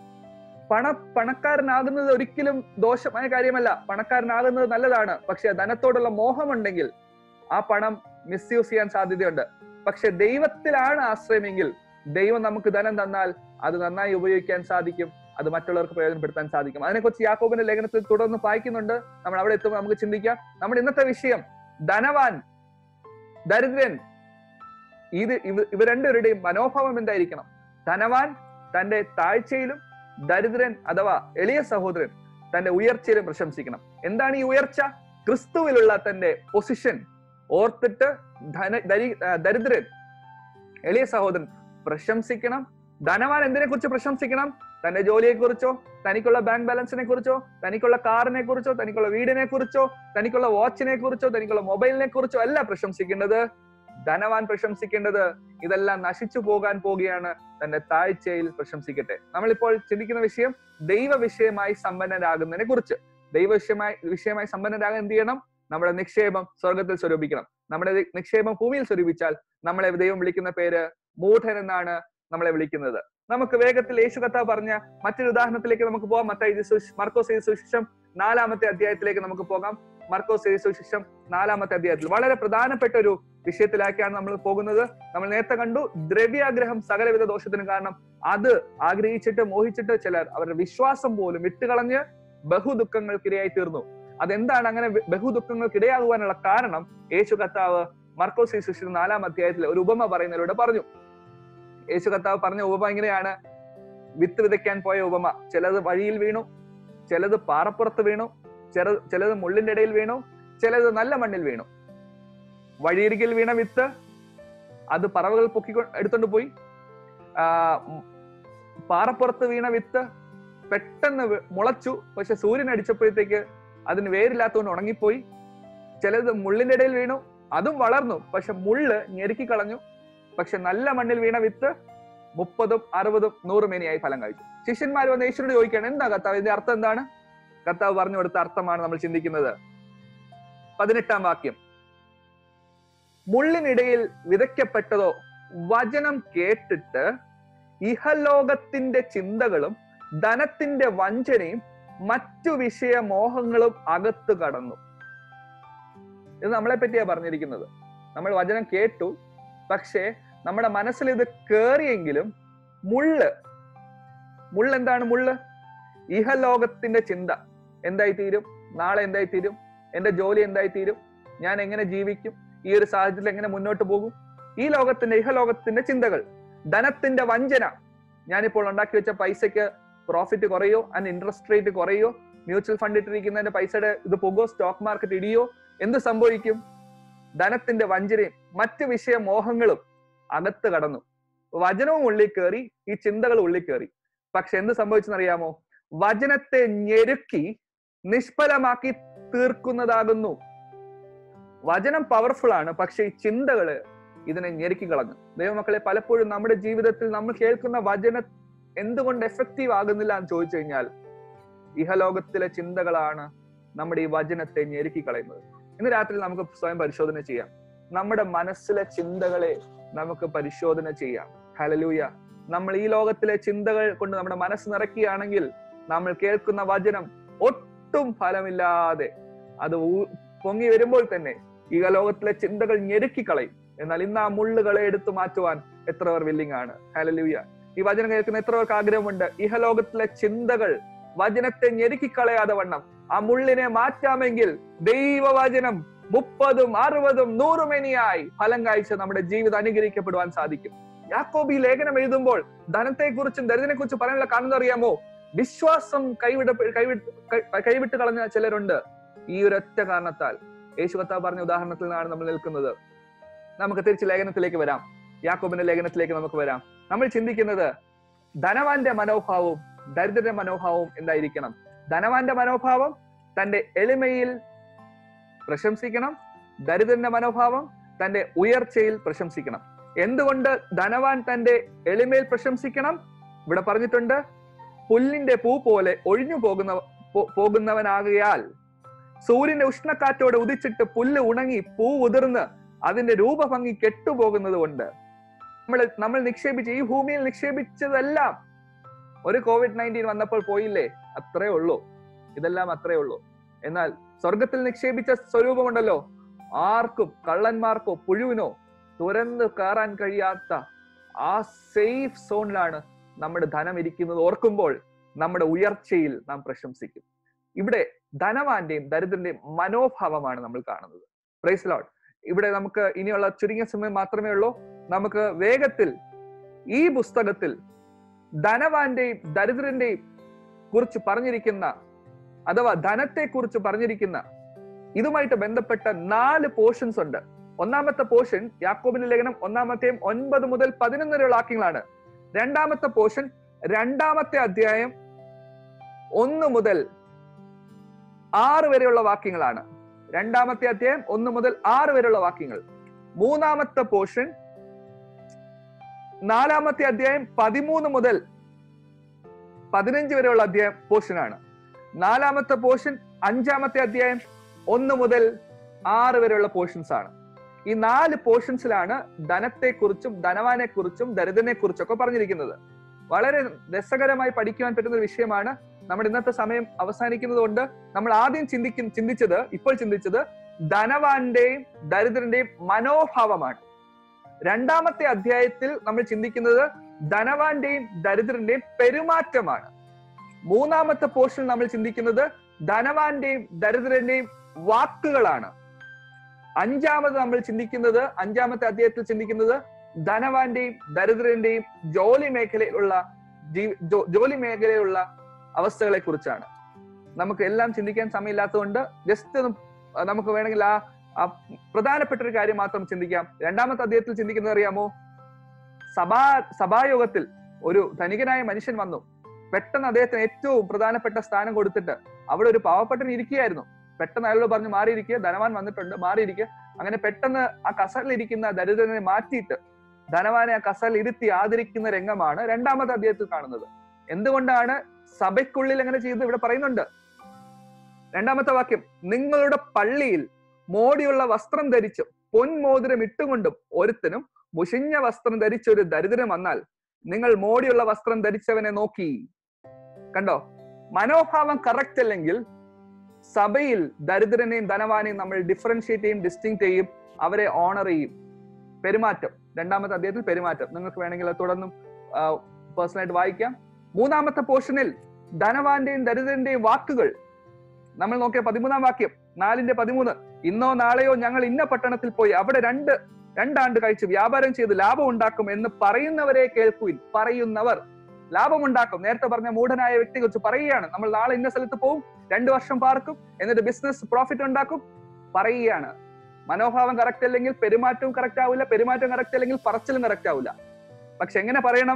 പണ പണക്കാരനാകുന്നത് ഒരിക്കലും ദോഷമായ കാര്യമല്ല പണക്കാരനാകുന്നത് നല്ലതാണ് പക്ഷെ ധനത്തോടുള്ള മോഹമുണ്ടെങ്കിൽ ആ പണം മിസ്യൂസ് ചെയ്യാൻ സാധ്യതയുണ്ട് പക്ഷെ ദൈവത്തിലാണ് ആശ്രയമെങ്കിൽ ദൈവം നമുക്ക് ധനം തന്നാൽ അത് നന്നായി ഉപയോഗിക്കാൻ സാധിക്കും അത് മറ്റുള്ളവർക്ക് പ്രയോജനപ്പെടുത്താൻ സാധിക്കും അതിനെക്കുറിച്ച് യാക്കോബിന്റെ ലേഖനത്തിൽ തുടർന്ന് വായിക്കുന്നുണ്ട് നമ്മൾ അവിടെ എത്തുമ്പോൾ നമുക്ക് ചിന്തിക്കാം നമ്മുടെ ഇന്നത്തെ വിഷയം ധനവാൻ ദരിദ്രൻ ഇത് ഇവ ഇവ രണ്ടുപേരുടെയും മനോഭാവം എന്തായിരിക്കണം ധനവാൻ തന്റെ താഴ്ചയിലും ദരിദ്രൻ അഥവാ എളിയ സഹോദരൻ തന്റെ ഉയർച്ചയിലും പ്രശംസിക്കണം എന്താണ് ഈ ഉയർച്ച ക്രിസ്തുവിലുള്ള തന്റെ പൊസിഷൻ ഓർത്തിട്ട് ധന ദരി- ആ, ദരിദ്രൻ എളിയ സഹോദരൻ പ്രശംസിക്കണം ധനവാൻ എന്തിനെ കുറിച്ച് പ്രശംസിക്കണം തന്റെ ജോലിയെ കുറിച്ചോ തനിക്കുള്ള ബാങ്ക് ബാലൻസിനെ കുറിച്ചോ തനിക്കുള്ള കാറിനെ കുറിച്ചോ തനിക്കുള്ള വീടിനെ കുറിച്ചോ തനിക്കുള്ള വാച്ചിനെ കുറിച്ചോ തനിക്കുള്ള മൊബൈലിനെ കുറിച്ചോ അല്ല പ്രശംസിക്കേണ്ടത് ധനവാൻ പ്രശംസിക്കേണ്ടത് ഇതെല്ലാം നശിച്ചു പോകാൻ പോകുകയാണ് തന്റെ താഴ്ചയിൽ പ്രശംസിക്കട്ടെ നമ്മളിപ്പോൾ ചിന്തിക്കുന്ന വിഷയം ദൈവ വിഷയമായി സമ്പന്നരാകുന്നതിനെ കുറിച്ച് ദൈവ വിഷയമായി വിഷയമായി സമ്പന്നരാകാൻ എന്ത് ചെയ്യണം നമ്മുടെ നിക്ഷേപം സ്വർഗത്തിൽ സ്വരൂപിക്കണം നമ്മുടെ നി- നിക്ഷേപം ഭൂമിയിൽ സ്വരൂപിച്ചാൽ നമ്മളെ ദൈവം വിളിക്കുന്ന പേര് മൂഢൻ എന്നാണ് നമ്മളെ വിളിക്കുന്നത് നമുക്ക് വേഗത്തിൽ യേശു കഥ പറഞ്ഞ മറ്റൊരു ഉദാഹരണത്തിലേക്ക് നമുക്ക് പോകാം മത്തായി മർക്കോസ് എഴുതിയ സുവിശേഷം നാലാമത്തെ അധ്യായത്തിലേക്ക് നമുക്ക് പോകാം മർക്കോസ് എഴുതിയ സുവിശേഷം നാലാമത്തെ അധ്യായത്തിൽ വളരെ പ്രധാനപ്പെട്ട ഒരു വിഷയത്തിലേക്കാണ് നമ്മൾ പോകുന്നത് നമ്മൾ നേരത്തെ കണ്ടു ദ്രവ്യാഗ്രഹം സകലവിധ ദോഷത്തിന് കാരണം അത് ആഗ്രഹിച്ചിട്ട് മോഹിച്ചിട്ട് ചിലർ അവരുടെ വിശ്വാസം പോലും വിട്ടുകളഞ്ഞ് ബഹുദുഃഖങ്ങൾക്കിരയായി തീർന്നു അതെന്താണ് അങ്ങനെ ബ- ബഹുദുഃഖങ്ങൾക്കിടയാകുവാനുള്ള കാരണം യേശു കർത്താവ് മർക്കോസ് സുശിഷ്ട നാലാം അധ്യായത്തിൽ ഒരു ഉപമ പറയുന്നതിലൂടെ പറഞ്ഞു യേശു കർത്താവ് പറഞ്ഞ ഉപമ ഇങ്ങനെയാണ് വിത്ത് വിതയ്ക്കാൻ പോയ ഉപമ ചിലത് വഴിയിൽ വീണു ചിലത് പാറപ്പുറത്ത് വീണു ചില ചിലത് മുള്ളിന്റെ ഇടയിൽ വീണു ചിലത് നല്ല മണ്ണിൽ വീണു വഴിയരികിൽ വീണ വിത്ത് അത് പറവകൾ പൊക്കി എടുത്തോണ്ട് പോയി ആ ഉം, പാറപ്പുറത്ത് വീണ വിത്ത് പെട്ടെന്ന് വി- മുളച്ചു പക്ഷെ സൂര്യൻ അടിച്ചപ്പോഴത്തേക്ക് അതിന് വേരില്ലാത്തതുകൊണ്ട് ഉണങ്ങിപ്പോയി ചിലത് മുള്ളിന്റെ ഇടയിൽ വീണു അതും വളർന്നു പക്ഷെ മുള്ള് ഞെരുക്കി കളഞ്ഞു പക്ഷെ നല്ല മണ്ണിൽ വീണ വിത്ത് മുപ്പതും അറുപതും നൂറും മേനിയായി ഫലം കഴിച്ചു ശിഷ്യന്മാർ വന്ന് യേശുവിനോട് ചോദിക്കുകയാണ് എന്താ കർത്താവ് ഇതിന്റെ അർത്ഥം എന്താണ് കർത്താവ് പറഞ്ഞു കൊടുത്ത അർത്ഥമാണ് നമ്മൾ ചിന്തിക്കുന്നത് പതിനെട്ടാം വാക്യം മുള്ളിനിടയിൽ വിതയ്ക്കപ്പെട്ടതോ വചനം കേട്ടിട്ട് ഇഹലോകത്തിന്റെ ചിന്തകളും ധനത്തിന്റെ വഞ്ചനയും മറ്റു വിഷയ മോഹങ്ങളും അകത്തു കടന്നു ഇത് നമ്മളെ പറ്റിയാ പറഞ്ഞിരിക്കുന്നത് നമ്മൾ വചനം കേട്ടു പക്ഷേ നമ്മുടെ മനസ്സിൽ ഇത് കേറിയെങ്കിലും മുള്ള് മുള്ള് എന്താണ് മുള്ള് ഇഹലോകത്തിന്റെ ചിന്ത എന്തായി തീരും നാളെ എന്തായി തീരും എന്റെ ജോലി എന്തായി തീരും ഞാൻ എങ്ങനെ ജീവിക്കും ഈ ഒരു സാഹചര്യത്തിൽ എങ്ങനെ മുന്നോട്ട് പോകും ഈ ലോകത്തിന്റെ ഇഹലോകത്തിന്റെ ചിന്തകൾ ധനത്തിന്റെ വഞ്ചന ഞാനിപ്പോൾ ഉണ്ടാക്കി വെച്ച പൈസയ്ക്ക് പ്രോഫിറ്റ് കുറയോ അതിന് ഇൻട്രസ്റ്റ് റേറ്റ് കുറയോ മ്യൂച്വൽ ഫണ്ട് ഇട്ടിരിക്കുന്നതിന്റെ പൈസയുടെ ഇത് പോകുമോ സ്റ്റോക്ക് മാർക്കറ്റ് ഇടിയോ എന്ത് സംഭവിക്കും ധനത്തിന്റെ വഞ്ചനയും മറ്റ് വിഷയ മോഹങ്ങളും അകത്ത് കടന്നു വചനവും ഉള്ളിൽ കയറി ഈ ചിന്തകൾ ഉള്ളിൽ കയറി പക്ഷെ എന്ത് സംഭവിച്ചെന്നറിയാമോ വചനത്തെ ഞെരുക്കി നിഷ്ഫലമാക്കി തീർക്കുന്നതാകുന്നു വചനം പവർഫുൾ ആണ് പക്ഷെ ഈ ചിന്തകള് ഇതിനെ ഞെരുക്കി കളഞ്ഞു ദൈവമക്കളെ പലപ്പോഴും നമ്മുടെ ജീവിതത്തിൽ നമ്മൾ കേൾക്കുന്ന വചന എന്തുകൊണ്ട് എഫക്റ്റീവ് ആകുന്നില്ല എന്ന് ചോദിച്ചു കഴിഞ്ഞാൽ ഇഹലോകത്തിലെ ചിന്തകളാണ് നമ്മുടെ ഈ വചനത്തെ ഞെരുക്കി കളയുന്നത് ഇന്ന് രാത്രി നമുക്ക് സ്വയം പരിശോധന ചെയ്യാം നമ്മുടെ മനസ്സിലെ ചിന്തകളെ നമുക്ക് പരിശോധന ചെയ്യാം ഹലലൂയ നമ്മൾ ഈ ലോകത്തിലെ ചിന്തകൾ കൊണ്ട് നമ്മുടെ മനസ്സ് നിറയ്ക്കുകയാണെങ്കിൽ നമ്മൾ കേൾക്കുന്ന വചനം ഒട്ടും ഫലമില്ലാതെ അത് ഊ- പൊങ്ങി വരുമ്പോൾ തന്നെ ഈ ലോകത്തിലെ ചിന്തകൾ ഞെരുക്കി കളയും എന്നാൽ ഇന്ന് ആ മുള്ളുകളെ എടുത്തു മാറ്റുവാൻ എത്ര പേർ വില്ലിംഗ് ആണ് ഹലലൂയ ഈ വചനം കേൾക്കുന്ന എത്ര പേർക്ക് ആഗ്രഹമുണ്ട് ഇഹലോകത്തിലെ ചിന്തകൾ വചനത്തെ ഞെരുക്കിക്കളയാതെ വണ്ണം ആ മുള്ളിനെ മാറ്റാമെങ്കിൽ ദൈവവചനം മുപ്പതും അറുപതും നൂറുമേനിയായി ഫലം കാഴ്ച നമ്മുടെ ജീവിതം അനുഗ്രഹിക്കപ്പെടുവാൻ സാധിക്കും യാക്കോബ് ഈ ലേഖനം എഴുതുമ്പോൾ ധനത്തെക്കുറിച്ചും ദരിദ്രനെ കുറിച്ചും പറയാനുള്ള കാരണം അറിയാമോ വിശ്വാസം കൈവിട കൈവിട്ട് കൈ- കൈവിട്ട് കളഞ്ഞ ചിലരുണ്ട് ഈ ഒരൊറ്റ കാരണത്താൽ യേശു കർത്താവ് പറഞ്ഞ ഉദാഹരണത്തിൽ നിന്നാണ് നമ്മൾ നിൽക്കുന്നത് നമുക്ക് തിരിച്ച് ലേഖനത്തിലേക്ക് വരാം യാക്കോബിന്റെ ലേഖനത്തിലേക്ക് നമുക്ക് വരാം നമ്മൾ ചിന്തിക്കുന്നത് ധനവാന്റെ മനോഭാവവും ദരിദ്രന്റെ മനോഭാവവും എന്തായിരിക്കണം ധനവാന്റെ മനോഭാവം തന്റെ എളിമയിൽ പ്രശംസിക്കണം ദരിദ്രന്റെ മനോഭാവം തന്റെ ഉയർച്ചയിൽ പ്രശംസിക്കണം എന്തുകൊണ്ട് ധനവാൻ തന്റെ എളിമയിൽ പ്രശംസിക്കണം ഇവിടെ പറഞ്ഞിട്ടുണ്ട് പുല്ലിന്റെ പൂ പോലെ ഒഴിഞ്ഞു പോകുന്ന പോ- പോകുന്നവനാകയാൽ സൂര്യന്റെ ഉഷ്ണക്കാറ്റോടെ ഉദിച്ചിട്ട് പുല്ല് ഉണങ്ങി പൂ ഉതിർന്ന് അതിന്റെ രൂപഭംഗി കെട്ടുപോകുന്നത് കൊണ്ട് നമ്മൾ നമ്മൾ നിക്ഷേപിച്ച ഈ ഭൂമിയിൽ നിക്ഷേപിച്ചതെല്ലാം ഒരു കോവിഡ് നയൻറ്റീൻ വന്നപ്പോൾ പോയില്ലേ അത്രേ ഉള്ളൂ ഇതെല്ലാം അത്രേ ഉള്ളൂ എന്നാൽ സ്വർഗത്തിൽ നിക്ഷേപിച്ച സ്വരൂപമുണ്ടല്ലോ ആർക്കും കള്ളന്മാർക്കോ പുഴുവിനോ തുരന്ന് കയറാൻ കഴിയാത്ത ആ സേഫ് സോണിലാണ് നമ്മുടെ ധനം ഇരിക്കുന്നത് ഓർക്കുമ്പോൾ നമ്മുടെ ഉയർച്ചയിൽ നാം പ്രശംസിക്കും ഇവിടെ ധനവാന്റെയും ദരിദ്രന്റെയും മനോഭാവമാണ് നമ്മൾ കാണുന്നത് പ്രൈസ് ലോഡ് ഇവിടെ നമുക്ക് ഇനിയുള്ള ചുരുങ്ങിയ സമയം മാത്രമേ ഉള്ളൂ നമുക്ക് വേഗത്തിൽ ഈ പുസ്തകത്തിൽ ധനവാന്റെയും ദരിദ്രന്റെയും കുറിച്ച് പറഞ്ഞിരിക്കുന്ന അഥവാ ധനത്തെ കുറിച്ച് പറഞ്ഞിരിക്കുന്ന ഇതുമായിട്ട് ബന്ധപ്പെട്ട നാല് പോർഷൻസ് ഉണ്ട് ഒന്നാമത്തെ പോർഷൻ യാക്കോബിന്റെ ലേഖനം ഒന്നാമത്തെയും ഒൻപത് മുതൽ പതിനൊന്ന് വരെയുള്ള വാക്യങ്ങളാണ് രണ്ടാമത്തെ പോർഷൻ രണ്ടാമത്തെ അധ്യായം ഒന്ന് മുതൽ ആറ് വരെയുള്ള വാക്യങ്ങളാണ് രണ്ടാമത്തെ അധ്യായം ഒന്ന് മുതൽ ആറ് വരെയുള്ള വാക്യങ്ങൾ മൂന്നാമത്തെ പോർഷൻ നാലാമത്തെ അധ്യായം പതിമൂന്ന് മുതൽ പതിനഞ്ച് വരെയുള്ള അധ്യായം പോർഷനാണ് നാലാമത്തെ പോർഷൻ അഞ്ചാമത്തെ അധ്യായം ഒന്ന് മുതൽ ആറ് വരെയുള്ള പോർഷൻസ് ആണ് ഈ നാല് പോർഷൻസിലാണ് ധനത്തെക്കുറിച്ചും ധനവാനെ കുറിച്ചും ദരിദ്രനെ കുറിച്ചും ഒക്കെ പറഞ്ഞിരിക്കുന്നത് വളരെ രസകരമായി പഠിക്കുവാൻ പറ്റുന്ന ഒരു വിഷയമാണ് നമ്മുടെ ഇന്നത്തെ സമയം അവസാനിക്കുന്നത് കൊണ്ട് നമ്മൾ ആദ്യം ചിന്തിക്കും ചിന്തിച്ചത് ഇപ്പോൾ ചിന്തിച്ചത് ധനവാന്റെയും ദരിദ്രന്റെയും മനോഭാവമാണ് രണ്ടാമത്തെ അധ്യായത്തിൽ നമ്മൾ ചിന്തിക്കുന്നത് ധനവാന്റെയും ദരിദ്രന്റെയും പെരുമാറ്റമാണ് മൂന്നാമത്തെ പോർഷൻ നമ്മൾ ചിന്തിക്കുന്നത് ധനവാന്റെയും ദരിദ്രന്റെയും വാക്കുകളാണ് അഞ്ചാമത് നമ്മൾ ചിന്തിക്കുന്നത് അഞ്ചാമത്തെ അധ്യായത്തിൽ ചിന്തിക്കുന്നത് ധനവാന്റെയും ദരിദ്രന്റെയും ജോലി മേഖലയിലുള്ള ജീ- ജോ- ജോലി മേഖലയിലുള്ള അവസ്ഥകളെ കുറിച്ചാണ് നമുക്ക് എല്ലാം ചിന്തിക്കാൻ സമയമില്ലാത്തതുകൊണ്ട് ജസ്റ്റ് ഒന്ന് അഹ് നമുക്ക് വേണമെങ്കിൽ ആ ആ പ്രധാനപ്പെട്ട ഒരു കാര്യം മാത്രം ചിന്തിക്കാം രണ്ടാമത്തെ അധ്യായത്തിൽ ചിന്തിക്കുന്നത് അറിയാമോ സഭാ സഭായോഗത്തിൽ ഒരു ധനികനായ മനുഷ്യൻ വന്നു പെട്ടെന്ന് അദ്ദേഹത്തിന് ഏറ്റവും പ്രധാനപ്പെട്ട സ്ഥാനം കൊടുത്തിട്ട് അവിടെ ഒരു പാവപ്പെട്ടൻ ഇരിക്കുകയായിരുന്നു പെട്ടെന്ന് അയാളോട് പറഞ്ഞു മാറിയിരിക്കുക ധനവാൻ വന്നിട്ടുണ്ട് മാറിയിരിക്കുക അങ്ങനെ പെട്ടെന്ന് ആ കസറിൽ ഇരിക്കുന്ന ദരിദ്രനെ മാറ്റിയിട്ട് ധനവാനെ ആ കസറിൽ ഇരുത്തി ആദരിക്കുന്ന രംഗമാണ് രണ്ടാമത്തെ അധ്യായത്തിൽ കാണുന്നത് എന്തുകൊണ്ടാണ് സഭയ്ക്കുള്ളിൽ അങ്ങനെ ചെയ്തത് ഇവിടെ പറയുന്നുണ്ട് രണ്ടാമത്തെ വാക്യം നിങ്ങളുടെ പള്ളിയിൽ മോടിയുള്ള വസ്ത്രം ധരിച്ച് പൊൻമോതിരം ഇട്ടുകൊണ്ടും ഒരുത്തനും മുഷിഞ്ഞ വസ്ത്രം ധരിച്ച ഒരു ദരിദ്രൻ വന്നാൽ നിങ്ങൾ മോടിയുള്ള വസ്ത്രം ധരിച്ചവനെ നോക്കി കണ്ടോ മനോഭാവം കറക്റ്റ് അല്ലെങ്കിൽ സഭയിൽ ദരിദ്രനെയും ധനവാനെയും നമ്മൾ ഡിഫറൻഷിയേറ്റ് ചെയ്യും ഡിസ്റ്റിങ് ചെയ്യും അവരെ ഓണർ ചെയ്യും പെരുമാറ്റം രണ്ടാമത്തെ അദ്ദേഹത്തിൽ പെരുമാറ്റം നിങ്ങൾക്ക് വേണമെങ്കിൽ അത് തുടർന്നും പേഴ്സണലായിട്ട് വായിക്കാം മൂന്നാമത്തെ പോർഷനിൽ ധനവാന്റെയും ദരിദ്രന്റെയും വാക്കുകൾ നമ്മൾ നോക്കിയ പതിമൂന്നാം വാക്യം നാലിന്റെ പതിമൂന്ന് ഇന്നോ നാളെയോ ഞങ്ങൾ ഇന്ന പട്ടണത്തിൽ പോയി അവിടെ രണ്ട് രണ്ടാണ്ട് കഴിച്ച് വ്യാപാരം ചെയ്ത് ലാഭം ഉണ്ടാക്കും എന്ന് പറയുന്നവരെ കേൾക്കുവിൻ പറയുന്നവർ ലാഭമുണ്ടാക്കും നേരത്തെ പറഞ്ഞ മൂഢനായ വ്യക്തിയെ കുറിച്ച് പറയുകയാണ് നമ്മൾ നാളെ ഇന്ന സ്ഥലത്ത് പോകും രണ്ടു വർഷം പാർക്കും എന്നിട്ട് ബിസിനസ് പ്രോഫിറ്റ് ഉണ്ടാക്കും പറയുകയാണ് മനോഭാവം കറക്റ്റ് അല്ലെങ്കിൽ പെരുമാറ്റവും കറക്റ്റ് ആവില്ല പെരുമാറ്റം കറക്റ്റ് അല്ലെങ്കിൽ പറച്ചിലും കറക്റ്റ് ആവില്ല പക്ഷെ എങ്ങനെ പറയണം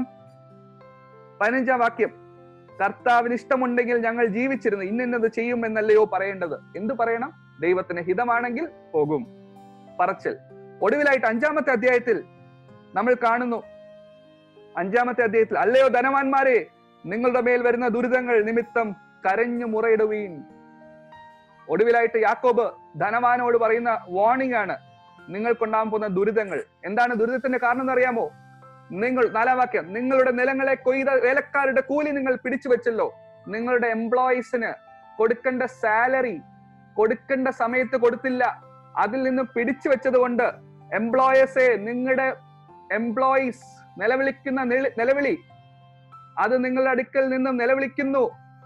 പതിനഞ്ചാം വാക്യം കർത്താവിന് ഇഷ്ടമുണ്ടെങ്കിൽ ഞങ്ങൾ ജീവിച്ചിരുന്നു ഇന്നത് ചെയ്യും എന്നല്ലയോ പറയേണ്ടത് എന്ത് പറയണം ദൈവത്തിന് ഹിതമാണെങ്കിൽ പോകും പറച്ചൽ ഒടുവിലായിട്ട് അഞ്ചാമത്തെ അധ്യായത്തിൽ നമ്മൾ കാണുന്നു അഞ്ചാമത്തെ അധ്യായത്തിൽ അല്ലയോ ധനവാന്മാരെ നിങ്ങളുടെ മേൽ വരുന്ന ദുരിതങ്ങൾ നിമിത്തം കരഞ്ഞു മുറയിടുവീൻ ഒടുവിലായിട്ട് യാക്കോബ് ധനവാനോട് പറയുന്ന വാർണിംഗ് ആണ് നിങ്ങൾക്കുണ്ടാകാൻ പോകുന്ന ദുരിതങ്ങൾ എന്താണ് ദുരിതത്തിന്റെ കാരണം എന്നറിയാമോ നിങ്ങൾ നാലാം വാക്യം നിങ്ങളുടെ നിലങ്ങളെ കൊയ്ത വേലക്കാരുടെ കൂലി നിങ്ങൾ പിടിച്ചു വെച്ചല്ലോ നിങ്ങളുടെ എംപ്ലോയീസിന് കൊടുക്കേണ്ട സാലറി കൊടുക്കേണ്ട സമയത്ത് കൊടുത്തില്ല അതിൽ നിന്ന് പിടിച്ചു വെച്ചത് കൊണ്ട് എംപ്ലോയേഴ്സെ നിങ്ങളുടെ എംപ്ലോയീസ് നിലവിളിക്കുന്ന നില- നിലവിളി അത് നിങ്ങളുടെ അടുക്കൽ നിന്നും നിലവിളിക്കുന്നു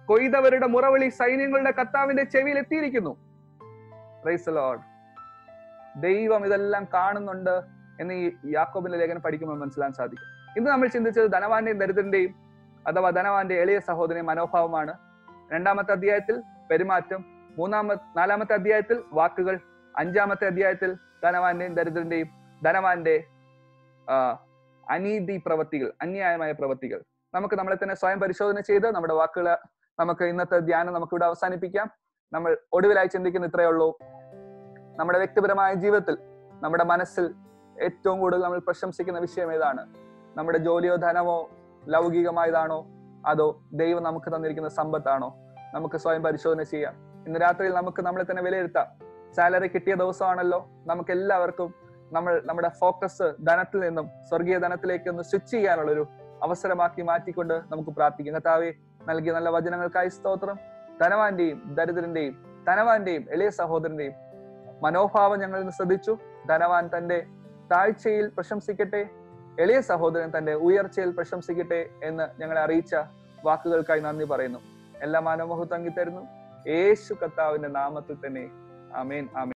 കൊയ്തവരുടെ മുറവിളി സൈന്യങ്ങളുടെ കർത്താവിന്റെ ചെവിയിൽ എത്തിയിരിക്കുന്നു Praise the Lord. ദൈവം ഇതെല്ലാം കാണുന്നുണ്ട് എന്ന് ഈ യാക്കോബിന്റെ ലേഖനം പഠിക്കുമ്പോൾ മനസ്സിലാൻ സാധിക്കും ഇന്ന് നമ്മൾ ചിന്തിച്ചത് ധനവാന്റെയും ദരിദ്രന്റെയും അഥവാ ധനവാന്റെ എളിയ സഹോദരൻ മനോഭാവമാണ് രണ്ടാമത്തെ അധ്യായത്തിൽ പെരുമാറ്റം മൂന്നാമത്തെ നാലാമത്തെ അധ്യായത്തിൽ വാക്കുകൾ അഞ്ചാമത്തെ അധ്യായത്തിൽ ധനവാന്റെയും ദരിദ്രന്റെയും ധനവാന്റെ ആ, അനീതി പ്രവൃത്തികൾ അന്യായമായ പ്രവൃത്തികൾ നമുക്ക് നമ്മളെ തന്നെ സ്വയം പരിശോധന ചെയ്ത് നമ്മുടെ വാക്കുകൾ നമുക്ക് ഇന്നത്തെ ധ്യാനം നമുക്ക് ഇവിടെ അവസാനിപ്പിക്കാം നമ്മൾ ഒടുവിലായി ചിന്തിക്കുന്ന ഇത്രയേ ഉള്ളൂ നമ്മുടെ വ്യക്തിപരമായ ജീവിതത്തിൽ നമ്മുടെ മനസ്സിൽ ഏറ്റവും കൂടുതൽ നമ്മൾ പ്രശംസിക്കുന്ന വിഷയം ഏതാണ് നമ്മുടെ ജോലിയോ ധനമോ ലൗകികമായതാണോ അതോ ദൈവം നമുക്ക് തന്നിരിക്കുന്ന സമ്പത്താണോ നമുക്ക് സ്വയം പരിശോധന ചെയ്യാം ഇന്ന് രാത്രിയിൽ നമുക്ക് നമ്മളെ തന്നെ വിലയിരുത്താം സാലറി കിട്ടിയ ദിവസമാണല്ലോ നമുക്ക് എല്ലാവർക്കും നമ്മൾ നമ്മുടെ ഫോക്കസ് ധനത്തിൽ നിന്നും സ്വർഗീയ ധനത്തിലേക്ക് ഒന്ന് സ്വിച്ച് ചെയ്യാനുള്ള ഒരു അവസരമാക്കി മാറ്റിക്കൊണ്ട് നമുക്ക് പ്രാർത്ഥിക്കാം കർത്താവെ നൽകിയ നല്ല വചനങ്ങൾക്കായി സ്തോത്രം ധനവാന്റെയും ദരിദ്രന്റെയും ധനവാന്റെയും എളിയ സഹോദരന്റെയും മനോഭാവം ഞങ്ങൾ ഇന്ന് ശ്രദ്ധിച്ചു ധനവാൻ തന്റെ താഴ്ചയിൽ പ്രശംസിക്കട്ടെ എളിയ സഹോദരൻ തന്റെ ഉയർച്ചയിൽ പ്രശംസിക്കട്ടെ എന്ന് ഞങ്ങളെ അറിയിച്ച വാക്കുകൾക്കായി നന്ദി പറയുന്നു എല്ലാ മാനവമഹത്വം തങ്ങി തരുന്നു യേശു കർത്താവിന്റെ നാമത്തിൽ തന്നെ ആമേൻ ആമേൻ